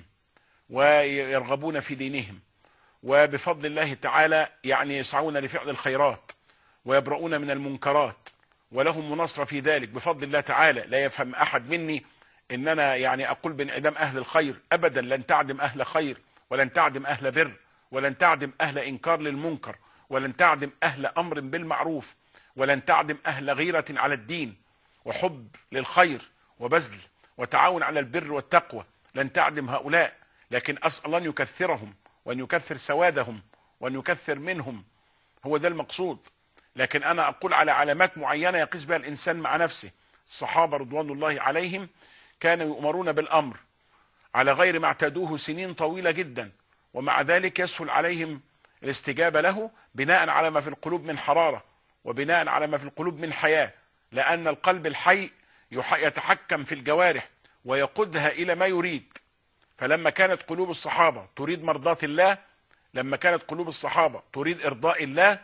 Speaker 1: ويرغبون في دينهم وبفضل الله تعالى يعني يسعون لفعل الخيرات ويبرؤون من المنكرات ولهم مناصرة في ذلك بفضل الله تعالى لا يفهم احد مني ان انا يعني اقول بانعدام اهل الخير ابدا لن تعدم اهل خير ولن تعدم اهل بر ولن تعدم اهل انكار للمنكر ولن تعدم اهل امر بالمعروف ولن تعدم اهل غيرة على الدين وحب للخير وبذل وتعاون على البر والتقوى لن تعدم هؤلاء لكن اسال الله ان يكثرهم وان يكثر سوادهم وان يكثر منهم هو ده المقصود لكن انا اقول على علامات معينه يقيس بها الانسان مع نفسه الصحابه رضوان الله عليهم كانوا يؤمرون بالامر على غير ما اعتادوه سنين طويله جدا ومع ذلك يسهل عليهم الاستجابه له بناء على ما في القلوب من حراره وبناء على ما في القلوب من حياه لان القلب الحي يح- يتحكم في الجوارح ويقودها الى ما يريد فلما كانت قلوب الصحابه تريد مرضاه الله لما كانت قلوب الصحابه تريد ارضاء الله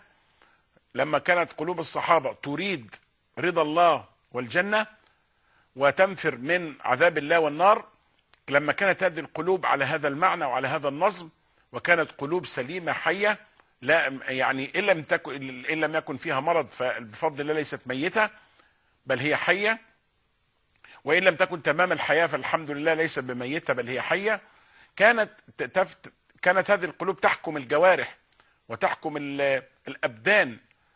Speaker 1: لما كانت قلوب الصحابه تريد رضا الله والجنه وتنفر من عذاب الله والنار لما كانت هذه القلوب على هذا المعنى وعلى هذا النظم وكانت قلوب سليمه حيه لا يعني ان لم تكن ان لم يكن فيها مرض فبفضل الله ليست ميته بل هي حيه وان لم تكن تمام الحياه فالحمد لله ليست بميته بل هي حيه كانت تفت كانت هذه القلوب تحكم الجوارح وتحكم ال- الابدان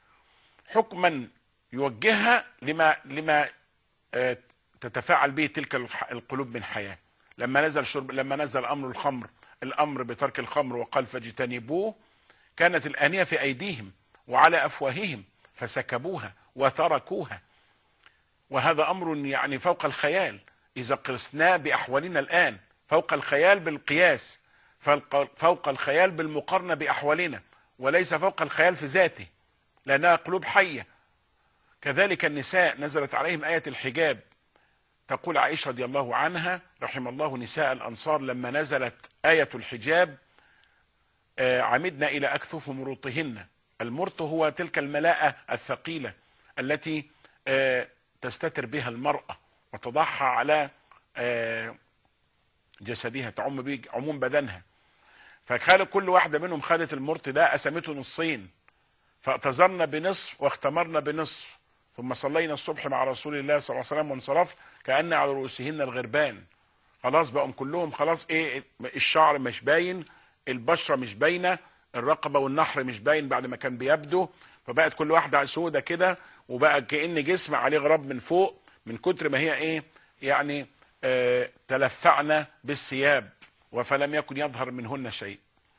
Speaker 1: حكما يوجهها لما لما آه، تتفاعل به تلك الح- القلوب من حياه لما نزل شرب لما نزل امر الخمر الامر بترك الخمر وقال فاجتنبوه كانت الانيه في ايديهم وعلى افواههم فسكبوها وتركوها وهذا امر يعني فوق الخيال اذا قسناه باحوالنا الان فوق الخيال بالقياس فوق- فوق الخيال بالمقارنه باحوالنا وليس فوق الخيال في ذاته لانها قلوب حيه كذلك النساء نزلت عليهم ايه الحجاب تقول عائشه رضي الله عنها رحم الله نساء الانصار لما نزلت ايه الحجاب آه، عمدنا الى اكثف مروطهن المرط هو تلك الملاءه الثقيله التي آه، تستتر بها المراه وتضعها على آه، جسدها تعم به عموم بدنها فخالق كل واحده منهم خدت المرط ده قسمته نصين فاعتذرنا بنصف واختمرنا بنصف ثم صلينا الصبح مع رسول الله صلى الله عليه وسلم وانصرف كأن على رؤوسهن الغربان خلاص بقوا كلهم خلاص ايه الشعر مش باين البشرة مش باينة الرقبة والنحر مش باين بعد ما كان بيبدو فبقت كل واحدة سودة كده وبقى كأن جسم عليه غراب من فوق من كتر ما هي ايه يعني آه تلفعنا بالثياب وفلم يكن يظهر منهن شيء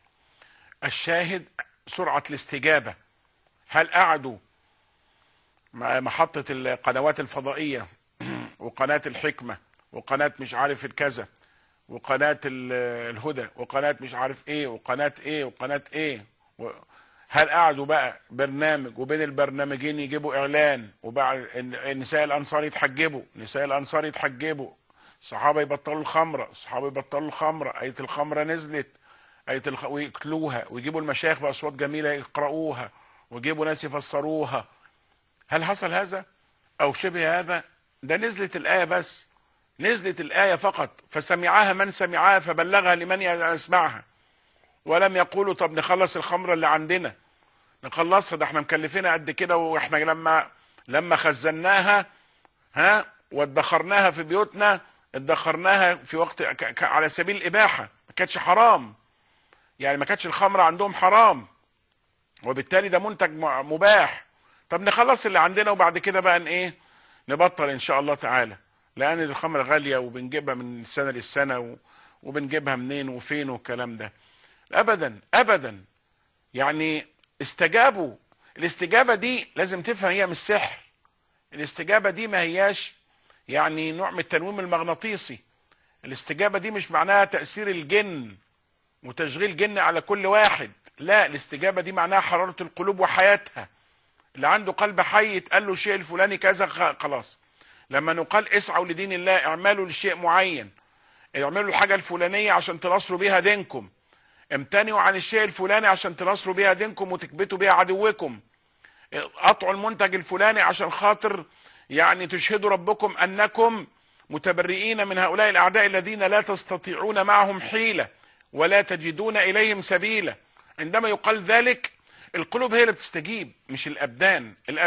Speaker 1: الشاهد سرعة الاستجابة هل قعدوا مع محطة القنوات الفضائية وقناة الحكمة وقناة مش عارف الكذا وقناة ال- الهدى وقناة مش عارف ايه وقناة ايه وقناة ايه و... هل قعدوا بقى برنامج وبين البرنامجين يجيبوا اعلان وبعد الن- نساء الانصار يتحجبوا نساء الانصار يتحجبوا الصحابه يبطلوا الخمره الصحابه يبطلوا الخمره ايه الخمره نزلت ايه الخ... ويقتلوها ويجيبوا المشايخ باصوات جميله يقرأوها ويجيبوا ناس يفسروها هل حصل هذا او شبه هذا ده نزلت الايه بس نزلت الايه فقط فسمعها من سمعها فبلغها لمن يسمعها ولم يقولوا طب نخلص الخمره اللي عندنا نخلصها ده احنا مكلفينها قد كده واحنا لما لما خزناها ها وادخرناها في بيوتنا ادخرناها في وقت ك- ك- على سبيل الاباحه ما كانتش حرام يعني ما كانتش الخمره عندهم حرام وبالتالي ده منتج م- مباح طب نخلص اللي عندنا وبعد كده بقى ان ايه نبطل ان شاء الله تعالى لان الخمره غاليه وبنجيبها من سنه للسنه و... وبنجيبها منين وفين والكلام ده ابدا ابدا يعني استجابوا الاستجابه دي لازم تفهم هي مش سحر الاستجابه دي ما هياش يعني نوع من التنويم المغناطيسي الاستجابة دي مش معناها تأثير الجن وتشغيل جن على كل واحد لا الاستجابة دي معناها حرارة القلوب وحياتها اللي عنده قلب حي يتقال له الشيء الفلاني كذا خ- خلاص لما نقال اسعوا لدين الله اعملوا لشيء معين اعملوا الحاجة الفلانية عشان تنصروا بيها دينكم امتنعوا عن الشيء الفلاني عشان تنصروا بيها دينكم وتكبتوا بيها عدوكم قطعوا المنتج الفلاني عشان خاطر يعني تشهدوا ربكم انكم متبرئين من هؤلاء الاعداء الذين لا تستطيعون معهم حيله ولا تجدون اليهم سبيلا عندما يقال ذلك القلوب هي اللي بتستجيب مش الابدان الأب...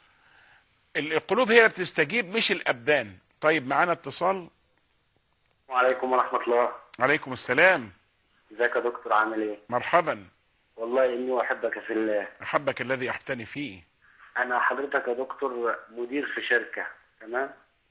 Speaker 1: القلوب هي اللي بتستجيب مش الابدان طيب معانا اتصال
Speaker 2: وعليكم ورحمة الله
Speaker 1: عليكم السلام
Speaker 2: ازيك يا دكتور عامل ايه
Speaker 1: مرحبا
Speaker 2: والله اني احبك في الله
Speaker 1: احبك الذي احتني فيه
Speaker 2: انا حضرتك يا دكتور مدير في شركة تمام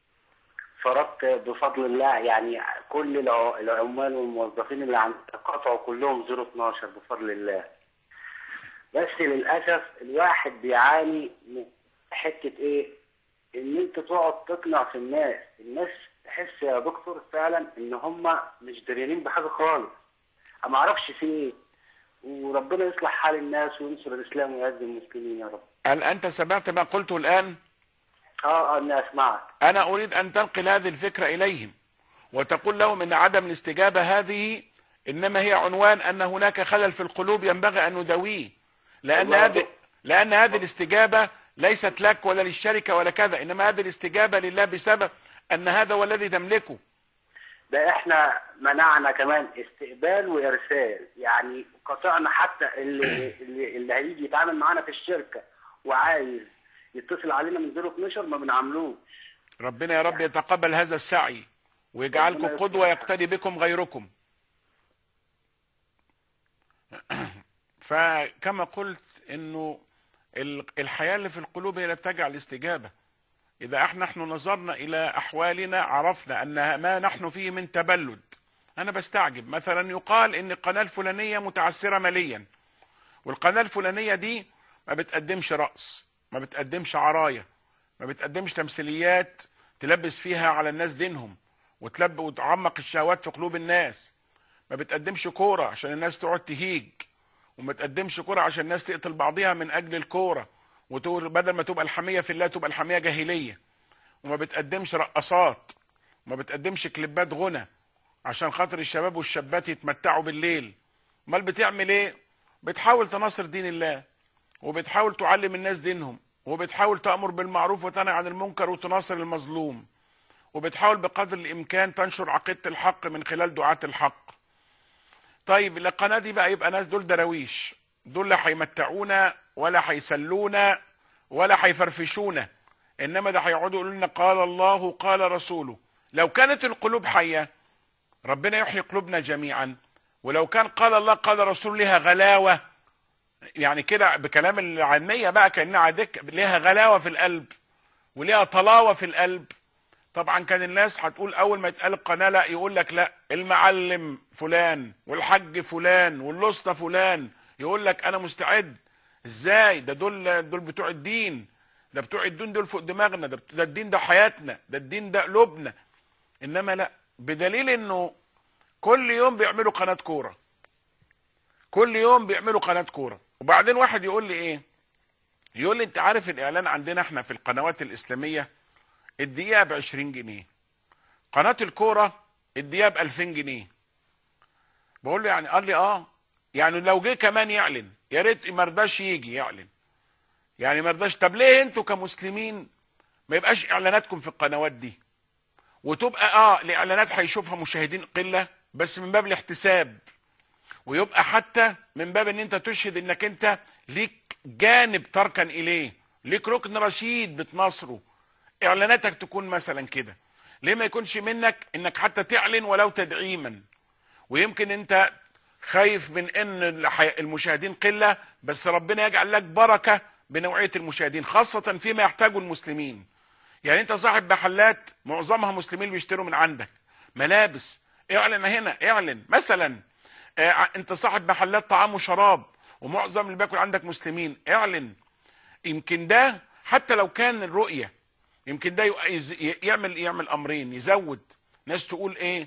Speaker 2: فرضت بفضل الله يعني كل الع- العمال والموظفين اللي عندك قطعوا كلهم 012 بفضل الله بس للاسف الواحد بيعاني من حته ايه ان انت تقعد تقنع في الناس الناس تحس يا دكتور فعلا ان هم مش داريين بحاجه خالص ما اعرفش في ايه وربنا يصلح حال الناس وينصر الاسلام ويعز المسلمين يا رب
Speaker 1: هل انت سمعت ما قلته الان
Speaker 2: اه اه اني اسمعك
Speaker 1: انا اريد ان تنقل هذه الفكره اليهم وتقول لهم ان عدم الاستجابه هذه انما هي عنوان ان هناك خلل في القلوب ينبغي ان نداويه لان
Speaker 2: والله
Speaker 1: هذه لان هذه الاستجابه ليست لك ولا للشركه ولا كذا انما هذه الاستجابه لله بسبب ان هذا هو الذي تملكه
Speaker 2: ده احنا منعنا كمان استقبال وارسال يعني قطعنا حتى اللي اللي, اللي هيجي يتعامل معانا في الشركه وعايز يتصل علينا من 012 ما بنعملوش
Speaker 1: ربنا يا رب يتقبل هذا السعي ويجعلكم
Speaker 2: ربنا
Speaker 1: قدوه
Speaker 2: يصلح.
Speaker 1: يقتدي بكم غيركم فكما قلت انه ال- الحياه اللي في القلوب هي اللي بتجعل الاستجابه اذا احنا نحن نظرنا الى احوالنا عرفنا ان ما نحن فيه من تبلد انا بستعجب مثلا يقال ان القناه الفلانيه متعثره ماليا والقناه الفلانيه دي ما بتقدمش رأس ما بتقدمش عرايا ما بتقدمش تمثيليات تلبس فيها على الناس دينهم وتلب وتعمق الشهوات في قلوب الناس ما بتقدمش كوره عشان الناس تقعد تهيج وما تقدمش كوره عشان الناس تقتل بعضها من اجل الكوره وتقول بدل ما تبقى الحميه في الله تبقى الحميه جاهليه وما بتقدمش رقصات وما بتقدمش كليبات غنى عشان خاطر الشباب والشابات يتمتعوا بالليل امال بتعمل ايه بتحاول تناصر دين الله وبتحاول تعلم الناس دينهم وبتحاول تأمر بالمعروف وتنهى عن المنكر وتناصر المظلوم وبتحاول بقدر الامكان تنشر عقيده الحق من خلال دعاة الحق طيب القناه دي بقى يبقى ناس دول دراويش دول لا هيمتعونا ولا هيسلونا ولا هيفرفشونا انما ده هيقعدوا يقولوا لنا قال الله قال رسوله لو كانت القلوب حيه ربنا يحيي قلوبنا جميعا ولو كان قال الله قال رسول لها غلاوه يعني كده بكلام العاميه بقى كانها عادك لها غلاوه في القلب وليها طلاوه في القلب طبعا كان الناس هتقول اول ما يتقال القناه لا يقول لك لا المعلم فلان والحج فلان واللسطى فلان يقول لك انا مستعد ازاي ده دول دول بتوع الدين ده بتوع الدين دول فوق دماغنا ده, ده الدين ده حياتنا ده الدين ده قلوبنا انما لا بدليل انه كل يوم بيعملوا قناه كوره كل يوم بيعملوا قناه كوره وبعدين واحد يقول لي ايه يقول لي انت عارف الاعلان عندنا احنا في القنوات الاسلاميه الدقيقه ب 20 جنيه قناه الكوره الدقيقه ب 2000 جنيه بقول له يعني قال لي اه يعني لو جه كمان يعلن يا ريت ما رضاش يجي يعلن يعني ما رضاش طب ليه انتوا كمسلمين ما يبقاش اعلاناتكم في القنوات دي وتبقى اه الاعلانات هيشوفها مشاهدين قله بس من باب الاحتساب ويبقى حتى من باب ان انت تشهد انك انت ليك جانب تركن اليه ليك ركن رشيد بتناصره اعلاناتك تكون مثلا كده ليه ما يكونش منك انك حتى تعلن ولو تدعيما ويمكن انت خايف من ان الح- المشاهدين قله بس ربنا يجعل لك بركه بنوعيه المشاهدين خاصه فيما يحتاجه المسلمين يعني انت صاحب محلات معظمها مسلمين بيشتروا من عندك ملابس اعلن هنا اعلن مثلا آه، انت صاحب محلات طعام وشراب ومعظم اللي بياكل عندك مسلمين اعلن يمكن ده حتى لو كان الرؤيه يمكن ده يق- يز- يعمل يعمل امرين يزود ناس تقول ايه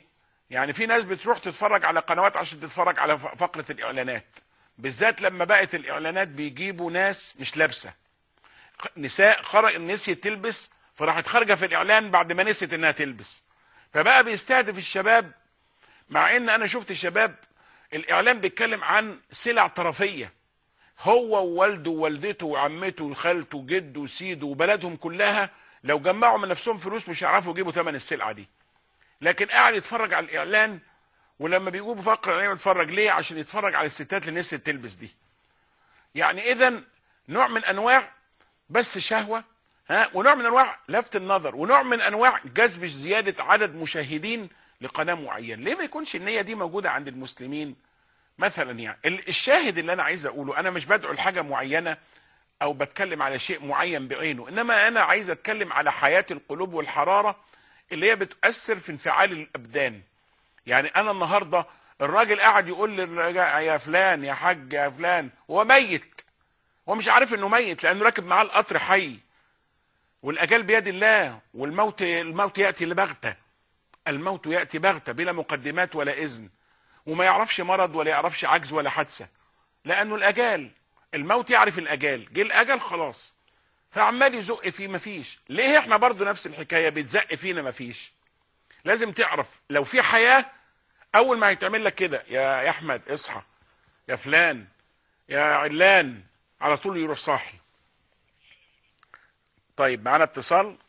Speaker 1: يعني في ناس بتروح تتفرج على قنوات عشان تتفرج على ف- فقره الاعلانات بالذات لما بقت الاعلانات بيجيبوا ناس مش لابسه نساء خرج نسيت تلبس فراحت خارجه في الاعلان بعد ما نسيت انها تلبس فبقى بيستهدف الشباب مع ان انا شفت شباب الاعلان بيتكلم عن سلع طرفيه هو ووالده ووالدته وعمته وخالته وجده وسيده وبلدهم كلها لو جمعوا من نفسهم فلوس مش هيعرفوا يجيبوا ثمن السلعه دي لكن قاعد يتفرج على الاعلان ولما بيجيبوا فقره الاعلان يتفرج ليه عشان يتفرج على الستات اللي نسيت تلبس دي يعني اذا نوع من انواع بس شهوه ها ونوع من انواع لفت النظر ونوع من انواع جذب زياده عدد مشاهدين لقناه معينه ليه ما يكونش النيه دي موجوده عند المسلمين مثلا يعني ال- الشاهد اللي انا عايز اقوله انا مش بدعو لحاجه معينه او بتكلم على شيء معين بعينه انما انا عايز اتكلم على حياه القلوب والحراره اللي هي بتؤثر في انفعال الابدان يعني انا النهارده الراجل قاعد يقول للراجل يا فلان يا حاج يا فلان هو ميت هو مش عارف انه ميت لانه راكب معاه القطر حي والاجال بيد الله والموت الموت ياتي لبغته الموت ياتي بغته بلا مقدمات ولا اذن وما يعرفش مرض ولا يعرفش عجز ولا حادثه لانه الاجال الموت يعرف الاجال جه الاجل خلاص فعمال يزق فيه مفيش ليه احنا برضو نفس الحكايه بتزق فينا مفيش لازم تعرف لو في حياه اول ما هيتعمل لك كده يا يا احمد اصحى يا فلان يا علان على طول يروح صاحي طيب معانا اتصال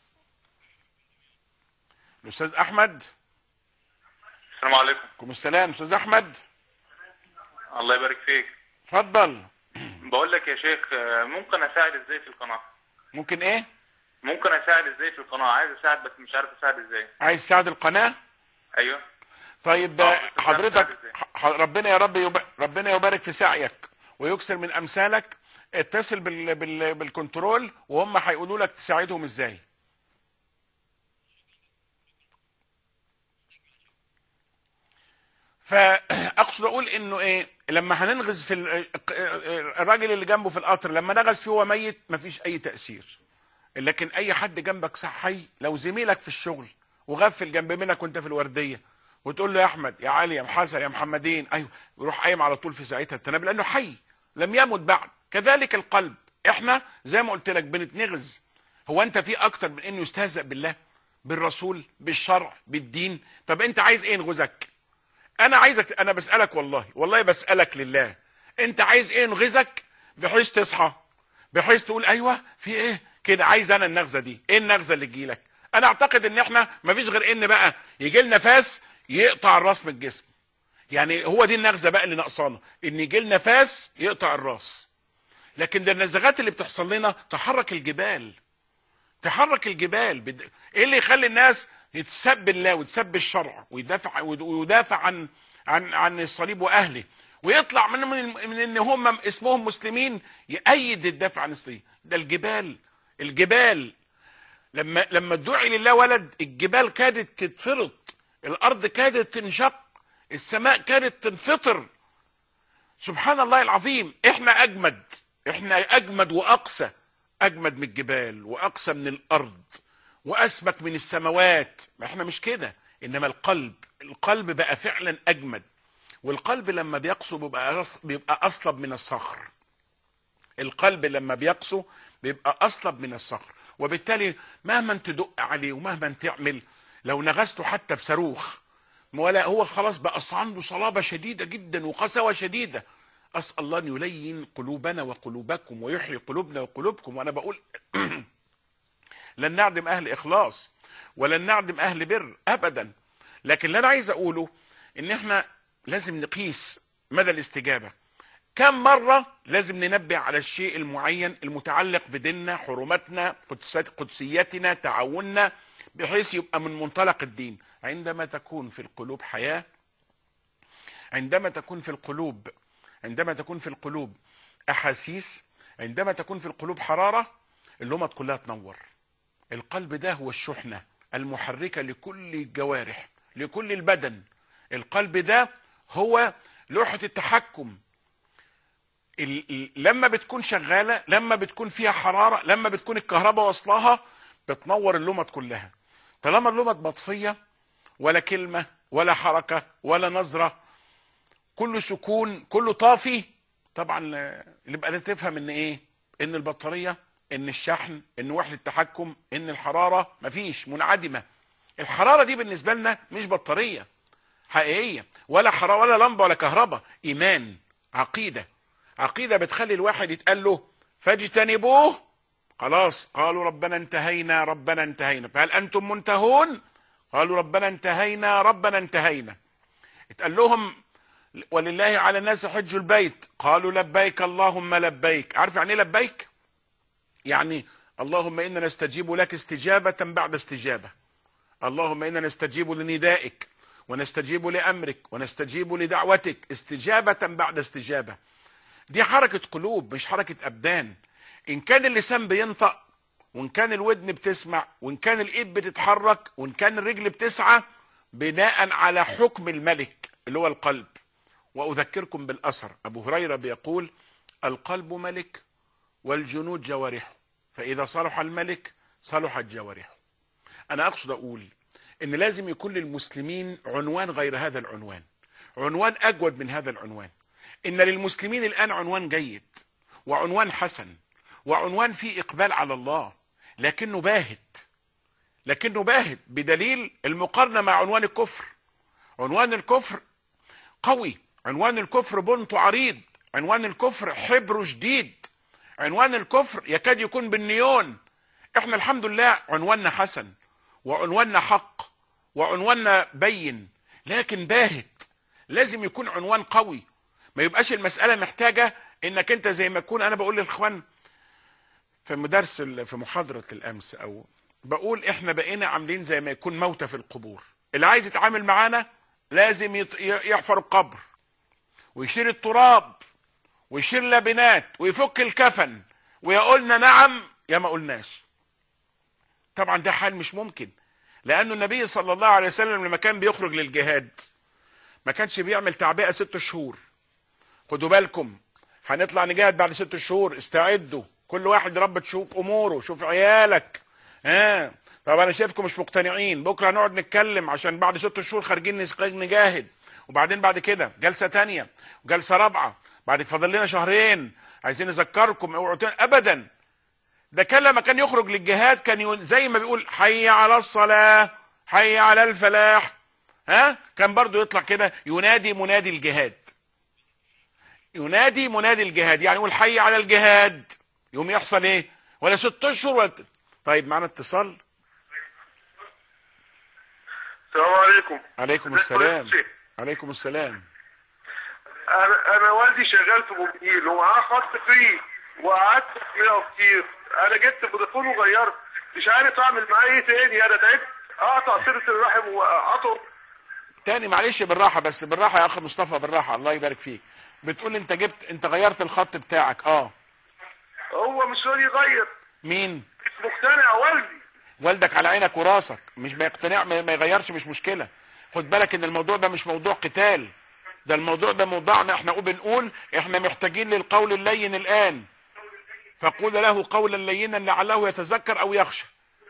Speaker 1: الاستاذ احمد
Speaker 3: السلام عليكم
Speaker 1: عليكم السلام استاذ احمد
Speaker 3: الله يبارك فيك
Speaker 1: اتفضل
Speaker 3: بقول لك يا شيخ آه، ممكن اساعد ازاي في القناه
Speaker 1: ممكن ايه
Speaker 3: ممكن اساعد ازاي في القناه عايز اساعد بس مش عارف اساعد ازاي
Speaker 1: عايز تساعد القناه
Speaker 3: ايوه
Speaker 1: طيب
Speaker 3: آه، بس مش عارف
Speaker 1: حضرتك
Speaker 3: أساعد إزاي.
Speaker 1: ح- ربنا يا رب يب... ربنا يبارك في سعيك ويكثر من امثالك اتصل بال... بال... بالكنترول وهم هيقولوا لك تساعدهم ازاي فاقصد اقول انه ايه لما هننغز في ال- الراجل اللي جنبه في القطر لما نغز فيه وهو ميت مفيش اي تاثير لكن اي حد جنبك صح حي لو زميلك في الشغل وغفل جنب منك وانت في الورديه وتقول له يا احمد يا علي يا محسن يا محمدين ايوه يروح قايم على طول في ساعتها التناب لانه حي لم يمت بعد كذلك القلب احنا زي ما قلت لك بنتنغز هو انت في اكتر من انه يستهزأ بالله بالرسول بالشرع بالدين طب انت عايز ايه ينغزك انا عايزك انا بسالك والله والله بسالك لله انت عايز ايه ينغزك بحيث تصحى بحيث تقول ايوه في ايه كده عايز انا النغزه دي ايه النغزه اللي تجيلك انا اعتقد ان احنا مفيش غير ان بقى يجي لنا فاس يقطع الراس من الجسم يعني هو دي النغزه بقى اللي ناقصانا ان يجي لنا فاس يقطع الراس لكن ده النزغات اللي بتحصل لنا تحرك الجبال تحرك الجبال بد... ايه اللي يخلي الناس يتسب الله وتسب الشرع ويدافع ويدافع عن عن عن الصليب واهله ويطلع من من, من ان هم اسمهم مسلمين يأيد الدفع عن الصليب ده الجبال الجبال لما لما ادعي لله ولد الجبال كادت تتفرط الارض كادت تنشق السماء كانت تنفطر سبحان الله العظيم احنا اجمد احنا اجمد واقسى اجمد من الجبال واقسى من الارض واسمك من السماوات ما احنا مش كده انما القلب القلب بقى فعلا اجمد والقلب لما بيقسو بيبقى أص- بيبقى اصلب من الصخر القلب لما بيقسو بيبقى اصلب من الصخر وبالتالي مهما تدق عليه ومهما تعمل لو نغزته حتى بصاروخ ولا هو خلاص بقى عنده صلابة شديدة جدا وقسوة شديدة أسأل الله أن يلين قلوبنا وقلوبكم ويحيي قلوبنا وقلوبكم وأنا بقول لن نعدم أهل إخلاص ولن نعدم أهل بر أبدا لكن اللي أنا عايز أقوله إن إحنا لازم نقيس مدى الاستجابة كم مرة لازم ننبه على الشيء المعين المتعلق بديننا حرماتنا قدسات- قدسيتنا تعاوننا بحيث يبقى من منطلق الدين عندما تكون في القلوب حياة عندما تكون في القلوب عندما تكون في القلوب أحاسيس عندما تكون في القلوب حرارة اللمط كلها تنور القلب ده هو الشحنة المحركة لكل الجوارح لكل البدن القلب ده هو لوحة التحكم ال- ال- لما بتكون شغالة لما بتكون فيها حرارة لما بتكون الكهرباء واصلاها بتنور اللمط كلها طالما اللمط مطفية ولا كلمة ولا حركة ولا نظرة كله سكون كله طافي طبعا آه، يبقى تفهم ان ايه ان البطارية ان الشحن ان وحدة التحكم ان الحرارة مفيش منعدمة الحرارة دي بالنسبة لنا مش بطارية حقيقية ولا حرارة ولا لمبة ولا كهرباء ايمان عقيدة عقيدة بتخلي الواحد يتقال له فاجتنبوه خلاص قالوا ربنا انتهينا ربنا انتهينا فهل انتم منتهون قالوا ربنا انتهينا ربنا انتهينا اتقال لهم ولله على الناس حج البيت قالوا لبيك اللهم لبيك عارف يعني ايه لبيك يعني اللهم انا نستجيب لك استجابة بعد استجابة اللهم انا نستجيب لندائك ونستجيب لامرك ونستجيب لدعوتك استجابة بعد استجابة دي حركة قلوب مش حركة ابدان ان كان اللسان بينطق وان كان الودن بتسمع وان كان الايد بتتحرك وان كان الرجل بتسعى بناء على حكم الملك اللي هو القلب واذكركم بالاثر ابو هريره بيقول القلب ملك والجنود جوارحه فاذا صلح الملك صلحت جوارحه انا اقصد اقول ان لازم يكون للمسلمين عنوان غير هذا العنوان عنوان اجود من هذا العنوان ان للمسلمين الان عنوان جيد وعنوان حسن وعنوان فيه اقبال على الله لكنه باهت لكنه باهت بدليل المقارنه مع عنوان الكفر عنوان الكفر قوي عنوان الكفر بنته عريض عنوان الكفر حبره شديد عنوان الكفر يكاد يكون بالنيون احنا الحمد لله عنواننا حسن وعنواننا حق وعنواننا بين لكن باهت لازم يكون عنوان قوي ما يبقاش المسألة محتاجة انك انت زي ما تكون انا بقول للاخوان في مدرس ال- في محاضرة الامس او بقول احنا بقينا عاملين زي ما يكون موتى في القبور اللي عايز يتعامل معانا لازم يط- ي- يحفر القبر ويشيل التراب ويشيل لبنات ويفك الكفن ويقولنا نعم يا ما قلناش طبعا ده حال مش ممكن لانه النبي صلى الله عليه وسلم لما كان بيخرج للجهاد ما كانش بيعمل تعبئه ست شهور خدوا بالكم هنطلع نجاهد بعد ست شهور استعدوا كل واحد رب تشوف اموره شوف عيالك ها آه. طب انا شايفكم مش مقتنعين بكره هنقعد نتكلم عشان بعد ست شهور خارجين نس- نجاهد وبعدين بعد كده جلسه تانية وجلسه رابعه بعد فاضل لنا شهرين عايزين نذكركم اوعوا تن- ابدا ده كان لما كان يخرج للجهاد كان يقول زي ما بيقول حي على الصلاه حي على الفلاح ها كان برضو يطلع كده ينادي منادي الجهاد ينادي منادي الجهاد يعني يقول حي على الجهاد يوم يحصل ايه ولا ست اشهر ولا طيب معنا اتصال
Speaker 4: السلام عليكم
Speaker 1: عليكم
Speaker 4: ازيك يا
Speaker 1: السلام
Speaker 4: شيخ؟
Speaker 1: عليكم السلام
Speaker 4: انا انا والدي شغال في موبيل ومعاه خط فري وقعدت فيها كتير انا جبت فودافون وغيرت مش عارف اعمل معاه ايه تاني انا تعبت اقطع صله الرحم واقطع
Speaker 1: تاني معلش بالراحه بس بالراحه يا اخ مصطفى بالراحه الله يبارك فيك بتقول انت جبت انت غيرت الخط بتاعك اه
Speaker 4: هو مش راضي يغير
Speaker 1: مين
Speaker 4: مش مقتنع والدي
Speaker 1: والدك على عينك وراسك مش بيقتنع ما ما يغيرش مش مشكله خد بالك ان الموضوع ده مش موضوع قتال ده الموضوع ده موضوعنا احنا بنقول احنا محتاجين للقول اللين الان فقول له قولا لينا لعله يتذكر او يخشى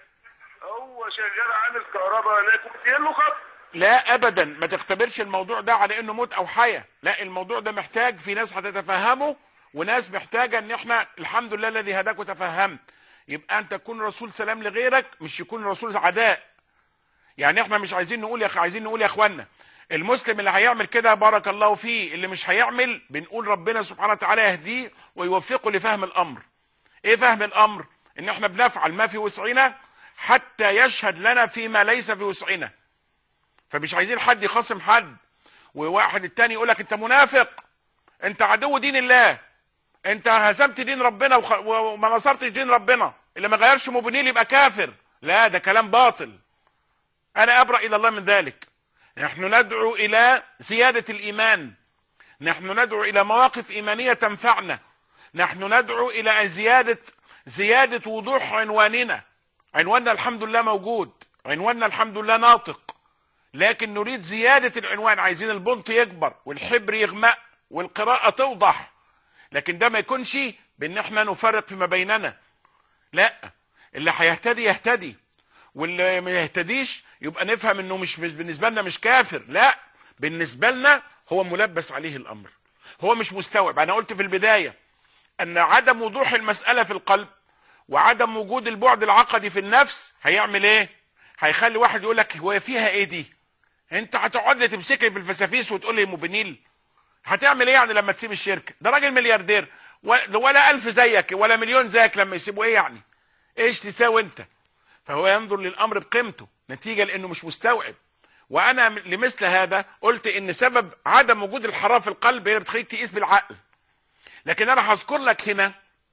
Speaker 4: هو شغال عامل كهرباء هناك ومدين له خط
Speaker 1: لا ابدا ما تختبرش الموضوع ده على انه موت او حياه لا الموضوع ده محتاج في ناس هتتفهمه وناس محتاجه ان احنا الحمد لله الذي هداك وتفهمت يبقى انت تكون رسول سلام لغيرك مش يكون رسول عداء يعني احنا مش عايزين نقول يا أخ... عايزين نقول يا اخوانا المسلم اللي هيعمل كده بارك الله فيه اللي مش هيعمل بنقول ربنا سبحانه وتعالى يهديه ويوفقه لفهم الامر ايه فهم الامر ان احنا بنفعل ما في وسعنا حتى يشهد لنا فيما ليس في وسعنا فمش عايزين حد يخاصم حد وواحد التاني يقول لك انت منافق انت عدو دين الله انت هزمت دين ربنا وخ... وما نصرتش دين ربنا اللي ما غيرش مبنيل يبقى كافر لا ده كلام باطل انا ابرأ الى الله من ذلك نحن ندعو الى زيادة الايمان نحن ندعو الى مواقف ايمانية تنفعنا نحن ندعو الى زيادة زيادة وضوح عنواننا عنواننا الحمد لله موجود عنواننا الحمد لله ناطق لكن نريد زيادة العنوان عايزين البنط يكبر والحبر يغمق والقراءة توضح لكن ده ما يكونش بان احنا نفرق فيما بيننا لا اللي هيهتدي يهتدي واللي ما يهتديش يبقى نفهم انه مش مش- بالنسبه لنا مش كافر لا بالنسبه لنا هو ملبس عليه الامر هو مش مستوعب انا قلت في البدايه ان عدم وضوح المساله في القلب وعدم وجود البعد العقدي في النفس هيعمل ايه هيخلي واحد يقول لك هو فيها ايه دي انت هتقعد لي تمسكني في الفسافيس وتقول لي موبينيل هتعمل ايه يعني لما تسيب الشركه ده راجل ملياردير و- ولا الف زيك ولا مليون زيك لما يسيبوا ايه يعني ايش تساوي انت فهو ينظر للامر بقيمته نتيجه لانه مش مستوعب وانا م- لمثل هذا قلت ان سبب عدم وجود الحراره في القلب هي اللي بتخليك تقيس بالعقل لكن انا هذكر لك هنا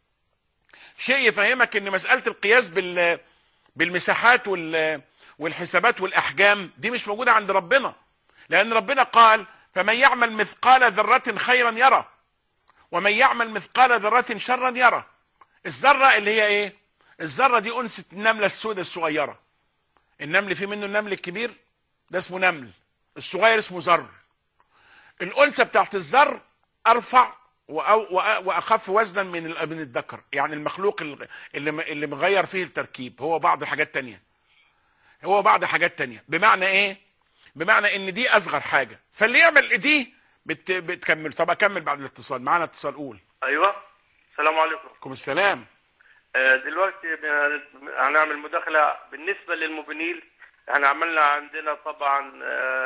Speaker 1: شيء يفهمك ان مساله القياس بال بالمساحات وال والحسابات والاحجام دي مش موجوده عند ربنا لان ربنا قال فمن يعمل مثقال ذره خيرا يرى ومن يعمل مثقال ذره شرا يرى الذره اللي هي ايه الذره دي انثى النمله السوداء الصغيره النمل في منه النمل الكبير ده اسمه نمل الصغير اسمه ذر الانثى بتاعت الذر ارفع وأو- وأ- واخف وزنا من ال- من الذكر يعني المخلوق ال- اللي م- اللي مغير فيه التركيب هو بعض حاجات تانية هو بعض حاجات تانية بمعنى ايه بمعنى ان دي اصغر حاجه فاللي يعمل دي بت... بتكمل طب اكمل بعد الاتصال معانا اتصال قول
Speaker 3: ايوه السلام عليكم
Speaker 1: عليكم السلام
Speaker 3: آه، دلوقتي بن- هنعمل مداخله بالنسبه للموبينيل احنا عملنا عندنا طبعا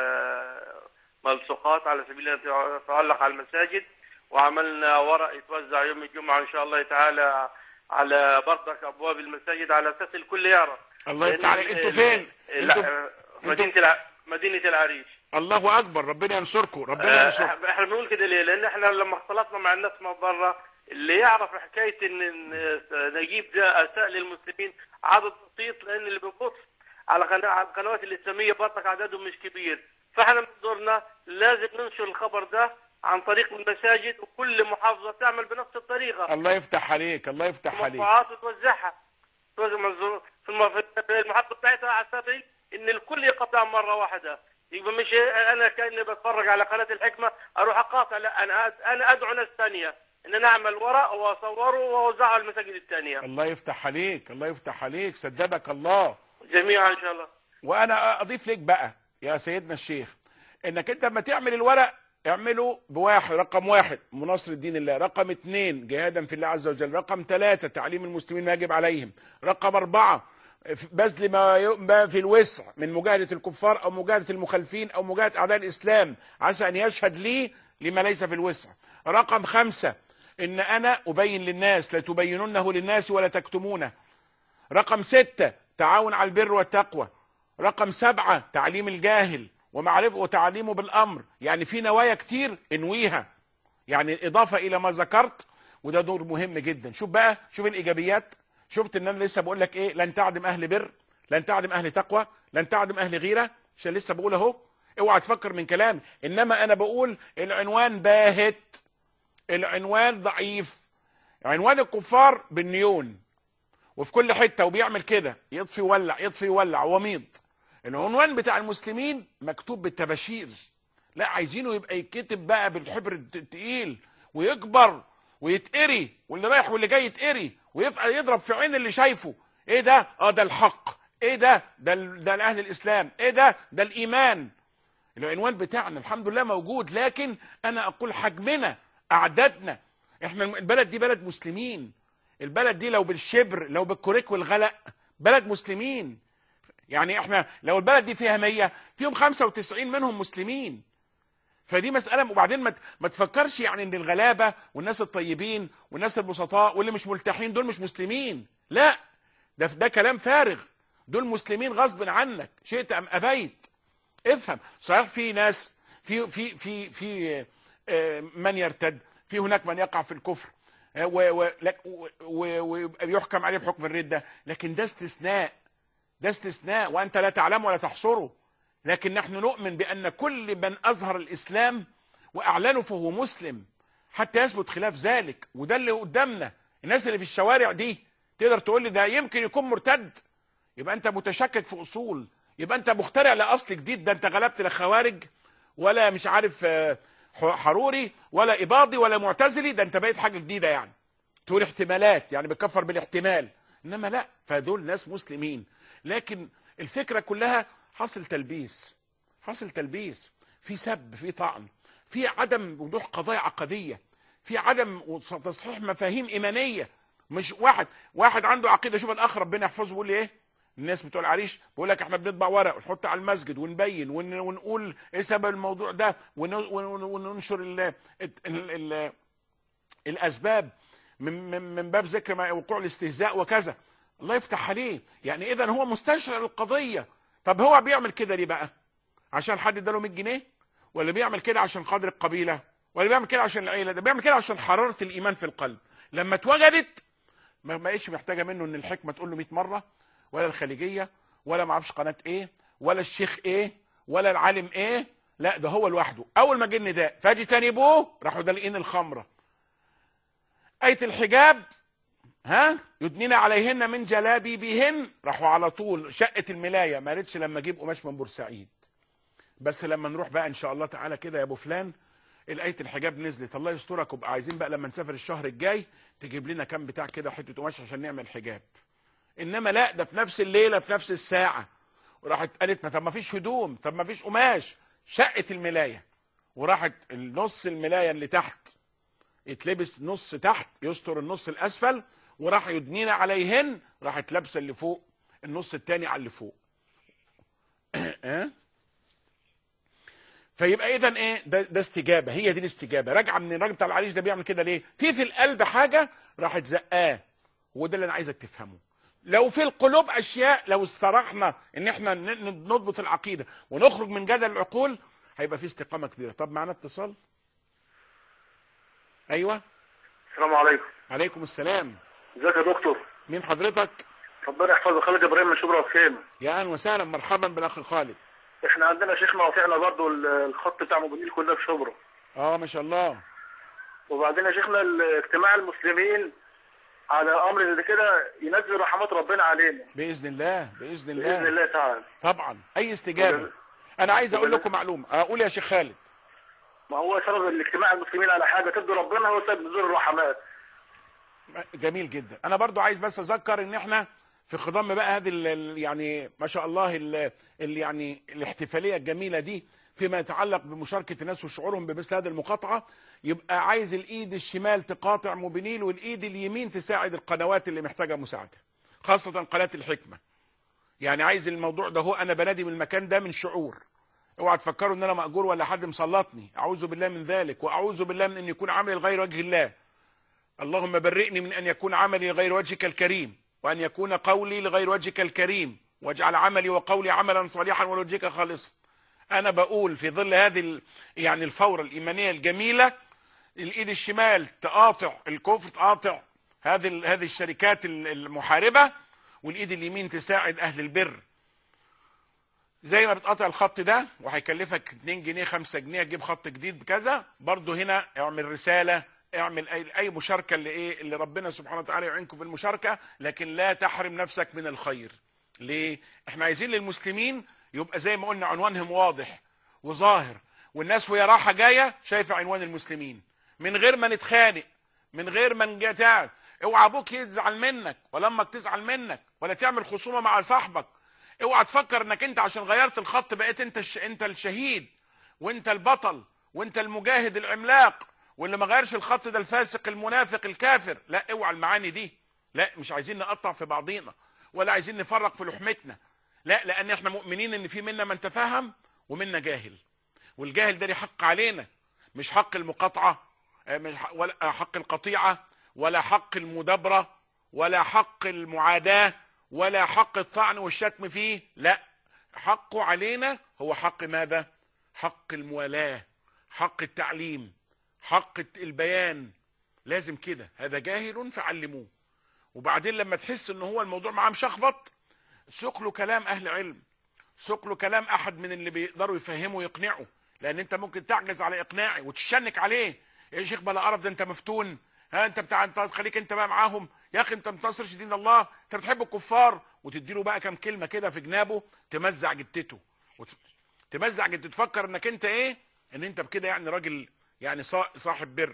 Speaker 3: آه، ملصقات على سبيل ان تتعلق على المساجد وعملنا ورق يتوزع يوم الجمعه ان شاء الله تعالى على بردك ابواب المساجد على اساس الكل يعرف
Speaker 1: الله يفتح
Speaker 3: لأن
Speaker 1: عليك. انتوا
Speaker 3: ال-
Speaker 1: فين؟
Speaker 3: ال-
Speaker 1: انتوا-
Speaker 3: آه، مدينه الع... مدينه العريش
Speaker 1: الله اكبر ربنا ينصركم ربنا
Speaker 3: آه،
Speaker 1: ينصركم
Speaker 3: احنا بنقول كده ليه؟ لان احنا لما اختلطنا مع الناس من بره اللي يعرف حكايه ان إن نجيب ده اساء للمسلمين عدد بسيط لان اللي بنبص على قناة على القنوات الاسلاميه برضك عددهم مش كبير فاحنا من دورنا لازم ننشر الخبر ده عن طريق المساجد وكل محافظه تعمل بنفس الطريقه
Speaker 1: الله يفتح عليك الله يفتح عليك
Speaker 3: مرفوعات وتوزعها توزع منظور في الم- في المحطه بتاعتها على اساس ان الكل يقطع مره واحده يبقى مش انا كاني بتفرج على قناه الحكمه اروح اقاطع لا انا أد- انا ادعو ناس ثانيه ان انا اعمل ورق واصوره واوزعه على المساجد الثانيه
Speaker 1: الله يفتح عليك الله يفتح عليك سددك الله
Speaker 3: جميعا ان شاء الله
Speaker 1: وانا اضيف لك بقى يا سيدنا الشيخ انك انت لما تعمل الورق اعمله بواحد رقم واحد مناصر الدين الله رقم اثنين جهادا في الله عز وجل رقم ثلاثة تعليم المسلمين ما يجب عليهم رقم أربعة بذل ما ي- ما في الوسع من مجاهدة الكفار أو مجاهدة المخالفين أو مجاهدة أعداء الإسلام عسى أن يشهد لي لما ليس في الوسع رقم خمسة إن أنا أبين للناس لا تبيننه للناس ولا تكتمونه رقم ستة تعاون على البر والتقوى رقم سبعة تعليم الجاهل ومعرفة وتعليمه بالأمر يعني في نوايا كتير انويها يعني إضافة إلى ما ذكرت وده دور مهم جدا شوف بقى شوف الإيجابيات شفت إن أنا لسه بقول لك إيه لن تعدم أهل بر لن تعدم أهل تقوى لن تعدم أهل غيرة عشان لسه بقول أهو اوعى تفكر من كلامي إنما أنا بقول العنوان باهت العنوان ضعيف عنوان الكفار بالنيون وفي كل حته وبيعمل كده يطفي يولع يطفي يولع وميض العنوان بتاع المسلمين مكتوب بالتباشير لا عايزينه يبقى يتكتب بقى بالحبر الت- التقيل ويكبر ويتقري واللي رايح واللي جاي يتقري ويبقى يضرب في عين اللي شايفه ايه ده اه ده الحق ايه ده ده ال- ده اهل الاسلام ايه ده ده الايمان العنوان بتاعنا الحمد لله موجود لكن انا اقول حجمنا اعدادنا احنا الم- البلد دي بلد مسلمين البلد دي لو بالشبر لو بالكوريك والغلق بلد مسلمين يعني احنا لو البلد دي فيها 100 فيهم 95 منهم مسلمين فدي مسألة وبعدين ما ت- ما تفكرش يعني ان الغلابة والناس الطيبين والناس البسطاء واللي مش ملتحين دول مش مسلمين لا ده ده كلام فارغ دول مسلمين غصب عنك شئت ام ابيت افهم صحيح في ناس في في في في آه، من يرتد في هناك من يقع في الكفر آه، و- و- لك- و- و- ويحكم عليه بحكم الردة لكن ده استثناء ده استثناء وانت لا تعلم ولا تحصره لكن نحن نؤمن بان كل من اظهر الاسلام واعلنه فهو مسلم حتى يثبت خلاف ذلك وده اللي قدامنا الناس اللي في الشوارع دي تقدر تقول لي ده يمكن يكون مرتد يبقى انت متشكك في اصول يبقى انت مخترع لاصل جديد ده انت غلبت لا خوارج ولا مش عارف آه، ح- حروري ولا اباضي ولا معتزلي ده انت بقيت حاجه جديده يعني تقول احتمالات يعني بتكفر بالاحتمال انما لا فدول ناس مسلمين لكن الفكره كلها حاصل تلبيس حاصل تلبيس في سب في طعن في عدم وضوح قضايا عقديه في عدم تصحيح مفاهيم ايمانيه مش واحد واحد عنده عقيده شوف الاخ ربنا يحفظه بيقول لي ايه الناس بتوع العريش بيقول لك احنا بنطبع ورق ونحط على المسجد ونبين ون- ونقول ايه سبب الموضوع ده ون- ون- وننشر ال ال ال الاسباب من من من باب ذكر ما وقوع الاستهزاء وكذا الله يفتح عليه يعني اذا هو مستشعر القضيه طب هو بيعمل كده ليه بقى عشان حد اداله 100 جنيه ولا بيعمل كده عشان قدر القبيله ولا بيعمل كده عشان العيله ده بيعمل كده عشان حراره الايمان في القلب لما اتوجدت ما بقتش محتاجه منه ان الحكمه تقول له 100 مره ولا الخليجيه ولا ما اعرفش قناه ايه ولا الشيخ ايه ولا العالم ايه لا ده هو لوحده اول ما جه النداء فاجتنبوه راحوا دالقين الخمره آية الحجاب ها يدنين عليهن من جلابيبهن راحوا على طول شقة الملاية ما ريتش لما اجيب قماش من بورسعيد بس لما نروح بقى ان شاء الله تعالى كده يا ابو فلان الآية الحجاب نزلت الله يسترك وبقى عايزين بقى لما نسافر الشهر الجاي تجيب لنا كام بتاع كده حتة قماش عشان نعمل حجاب انما لا ده في نفس الليلة في نفس الساعة وراحت قالت ما طب ما فيش هدوم طب ما فيش قماش شقة الملاية وراحت النص الملاية اللي تحت يتلبس نص تحت يستر النص الاسفل وراح يدنين عليهن راحت لابسه اللي فوق النص التاني على اللي فوق اه؟ فيبقى اذا ايه ده, ده استجابه هي دي الاستجابه راجعه من الراجل بتاع العريش ده بيعمل كده ليه في في القلب حاجه راحت زقاه وده اللي انا عايزك تفهمه لو في القلوب اشياء لو استرحنا ان احنا ن- ن- نضبط العقيده ونخرج من جدل العقول هيبقى في استقامه كبيره طب معانا اتصال ايوه
Speaker 4: السلام عليكم
Speaker 1: عليكم السلام
Speaker 4: ازيك يا دكتور
Speaker 1: مين حضرتك
Speaker 4: ربنا يحفظك خالد ابراهيم من شبرا الخيمه
Speaker 1: يا اهلا وسهلا مرحبا بالاخ خالد
Speaker 4: احنا عندنا شيخنا قاطعنا برضو ال- الخط بتاع موبينيل كلها في شبرا
Speaker 1: اه ما شاء الله
Speaker 4: وبعدين يا شيخنا ال- اجتماع المسلمين على امر زي كده ينزل رحمات ربنا علينا
Speaker 1: باذن الله باذن الله,
Speaker 4: باذن الله تعالى
Speaker 1: طبعا اي استجابه انا عايز اقول لكم معلومه اقول يا شيخ خالد
Speaker 4: ما هو سبب الاجتماع المسلمين على حاجه تبدو ربنا هو سبب نزول الرحمات
Speaker 1: جميل جدا انا برضو عايز بس اذكر ان احنا في خضم بقى هذه ال- ال- يعني ما شاء الله ال- ال- يعني الاحتفاليه الجميله دي فيما يتعلق بمشاركه الناس وشعورهم بمثل هذه المقاطعه يبقى عايز الايد الشمال تقاطع موبينيل والايد اليمين تساعد القنوات اللي محتاجه مساعده خاصه قناه الحكمه يعني عايز الموضوع ده هو انا بنادي من المكان ده من شعور اوعى تفكروا ان انا ماجور ولا حد مسلطني اعوذ بالله من ذلك واعوذ بالله من ان يكون عملي لغير وجه الله اللهم برئني من ان يكون عملي لغير وجهك الكريم وان يكون قولي لغير وجهك الكريم واجعل عملي وقولي عملا صالحا ولوجهك خالصا انا بقول في ظل هذه ال- يعني الفوره الايمانيه الجميله الايد الشمال تقاطع الكفر تقاطع هذه ال- هذه الشركات ال- المحاربه والايد اليمين تساعد اهل البر زي ما بتقطع الخط ده وهيكلفك 2 جنيه 5 جنيه تجيب خط جديد بكذا برضه هنا اعمل رساله اعمل اي اي مشاركه اللي ايه اللي ربنا سبحانه وتعالى يعينكم في المشاركه لكن لا تحرم نفسك من الخير ليه احنا عايزين للمسلمين يبقى زي ما قلنا عنوانهم واضح وظاهر والناس وهي رايحه جايه شايفه عنوان المسلمين من غير ما نتخانق من غير ما نجتاع اوعى ابوك يزعل منك ولا امك تزعل منك ولا تعمل خصومه مع صاحبك اوعى تفكر انك انت عشان غيرت الخط بقيت انت الش... انت الشهيد وانت البطل وانت المجاهد العملاق واللي ما غيرش الخط ده الفاسق المنافق الكافر لا اوعى المعاني دي لا مش عايزين نقطع في بعضينا ولا عايزين نفرق في لحمتنا لا لان احنا مؤمنين ان في منا من تفهم ومنا جاهل والجاهل ده ليه حق علينا مش حق المقاطعه آه، مش حق- ولا حق القطيعه ولا حق المدابره ولا حق المعاداه ولا حق الطعن والشتم فيه لا حقه علينا هو حق ماذا حق الموالاه حق التعليم حق البيان لازم كده هذا جاهل فعلموه وبعدين لما تحس ان هو الموضوع معاه مشخبط سوق له كلام اهل علم سوق له كلام احد من اللي بيقدروا يفهموا ويقنعوا لان انت ممكن تعجز على اقناعي وتشنك عليه يا شيخ بلا قرف ده انت مفتون ها انت بتاع انت خليك انت بقى معاهم يا اخي انت ما بتنصرش دين الله انت بتحب الكفار وتدي له بقى كام كلمه كده في جنابه تمزع جتته وت... تمزع جتته تفكر انك انت ايه ان انت بكده يعني راجل يعني صا- صاحب بر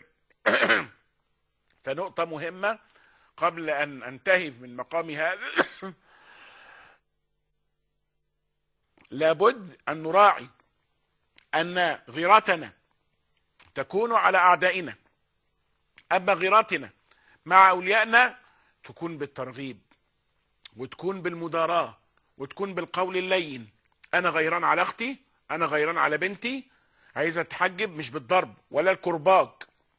Speaker 1: فنقطه مهمه قبل ان انتهي من مقامي هذا لابد ان نراعي ان غيرتنا تكون على اعدائنا اما غيرتنا مع اوليائنا تكون بالترغيب وتكون بالمداراة وتكون بالقول اللين انا غيران على اختي انا غيران على بنتي عايزه تحجب مش بالضرب ولا الكرباج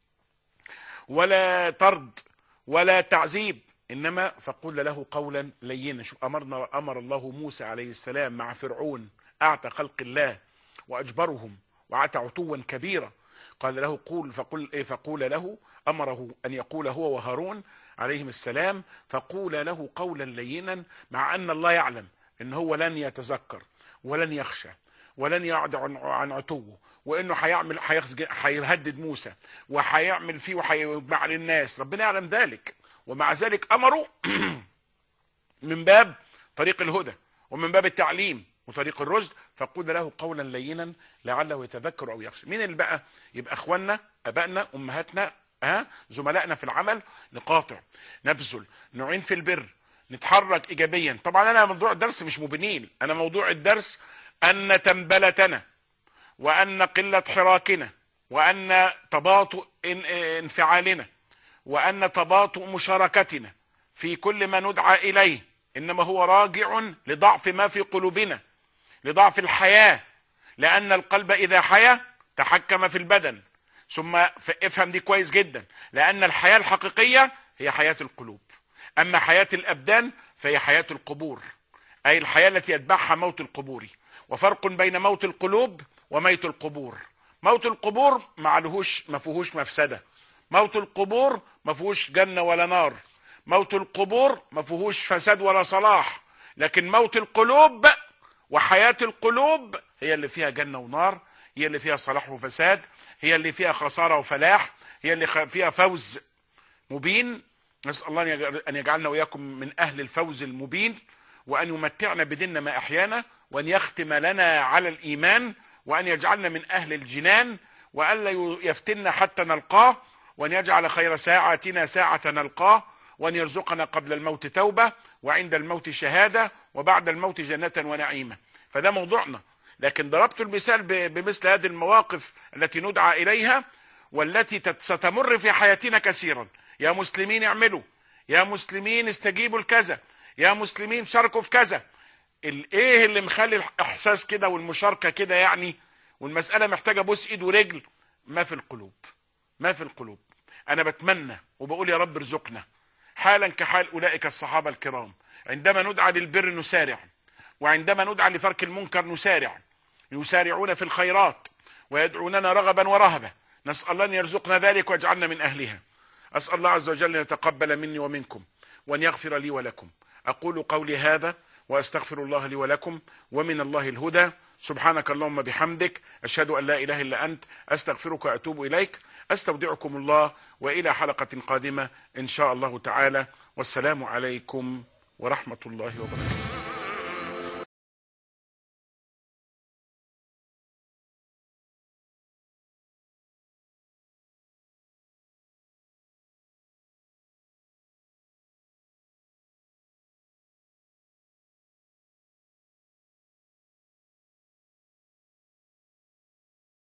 Speaker 1: ولا طرد ولا تعذيب انما فقول له قولا لينا شوف امرنا امر الله موسى عليه السلام مع فرعون اعتى خلق الله واجبرهم وعتى عتوا كبيرا قال له قول فقل إيه فقول له امره ان يقول هو وهارون عليهم السلام فقول له قولا لينا مع ان الله يعلم ان هو لن يتذكر ولن يخشى ولن يعد عن, عن عتوه وانه هيعمل هيهدد موسى وهيعمل فيه وهيجمع للناس ربنا يعلم ذلك ومع ذلك امره من باب طريق الهدى ومن باب التعليم وطريق الرشد فقول له قولا لينا لعله يتذكر او يخشى مين اللي بقى يبقى اخواننا ابائنا امهاتنا ها زملائنا في العمل نقاطع نبذل نعين في البر نتحرك ايجابيا طبعا انا موضوع الدرس مش مبنين انا موضوع الدرس ان تنبلتنا وان قله حراكنا وان تباطؤ انفعالنا وان تباطؤ مشاركتنا في كل ما ندعى اليه انما هو راجع لضعف ما في قلوبنا لضعف الحياه لان القلب اذا حيا تحكم في البدن ثم افهم دي كويس جدا لان الحياه الحقيقيه هي حياه القلوب اما حياه الابدان فهي حياه القبور اي الحياه التي يتبعها موت القبور وفرق بين موت القلوب وميت القبور موت القبور ما لهوش ما فيهوش مفسده موت القبور ما فيهوش جنه ولا نار موت القبور ما فيهوش فساد ولا صلاح لكن موت القلوب وحياه القلوب هي اللي فيها جنه ونار هي اللي فيها صلاح وفساد هي اللي فيها خساره وفلاح هي اللي فيها فوز مبين نسال الله ان يجعلنا واياكم من اهل الفوز المبين وان يمتعنا بديننا ما احيانا وان يختم لنا على الايمان وان يجعلنا من اهل الجنان والا يفتنا حتى نلقاه وان يجعل خير ساعاتنا ساعه نلقاه وان يرزقنا قبل الموت توبه وعند الموت شهاده وبعد الموت جنه ونعيمه فده موضوعنا لكن ضربت المثال بمثل هذه المواقف التي ندعى اليها والتي ستمر في حياتنا كثيرا يا مسلمين اعملوا يا مسلمين استجيبوا لكذا يا مسلمين شاركوا في كذا الايه اللي مخلي الاحساس كده والمشاركه كده يعني والمساله محتاجه بوس ايد ورجل ما في القلوب ما في القلوب انا بتمنى وبقول يا رب ارزقنا حالا كحال اولئك الصحابه الكرام عندما ندعى للبر نسارع وعندما ندعى لترك المنكر نسارع يسارعون في الخيرات ويدعوننا رغبا ورهبا نسال الله ان يرزقنا ذلك ويجعلنا من اهلها اسال الله عز وجل ان يتقبل مني ومنكم وان يغفر لي ولكم اقول قولي هذا واستغفر الله لي ولكم ومن الله الهدى سبحانك اللهم بحمدك اشهد ان لا اله الا انت استغفرك واتوب اليك استودعكم الله والى حلقه قادمه ان شاء الله تعالى والسلام عليكم ورحمه الله وبركاته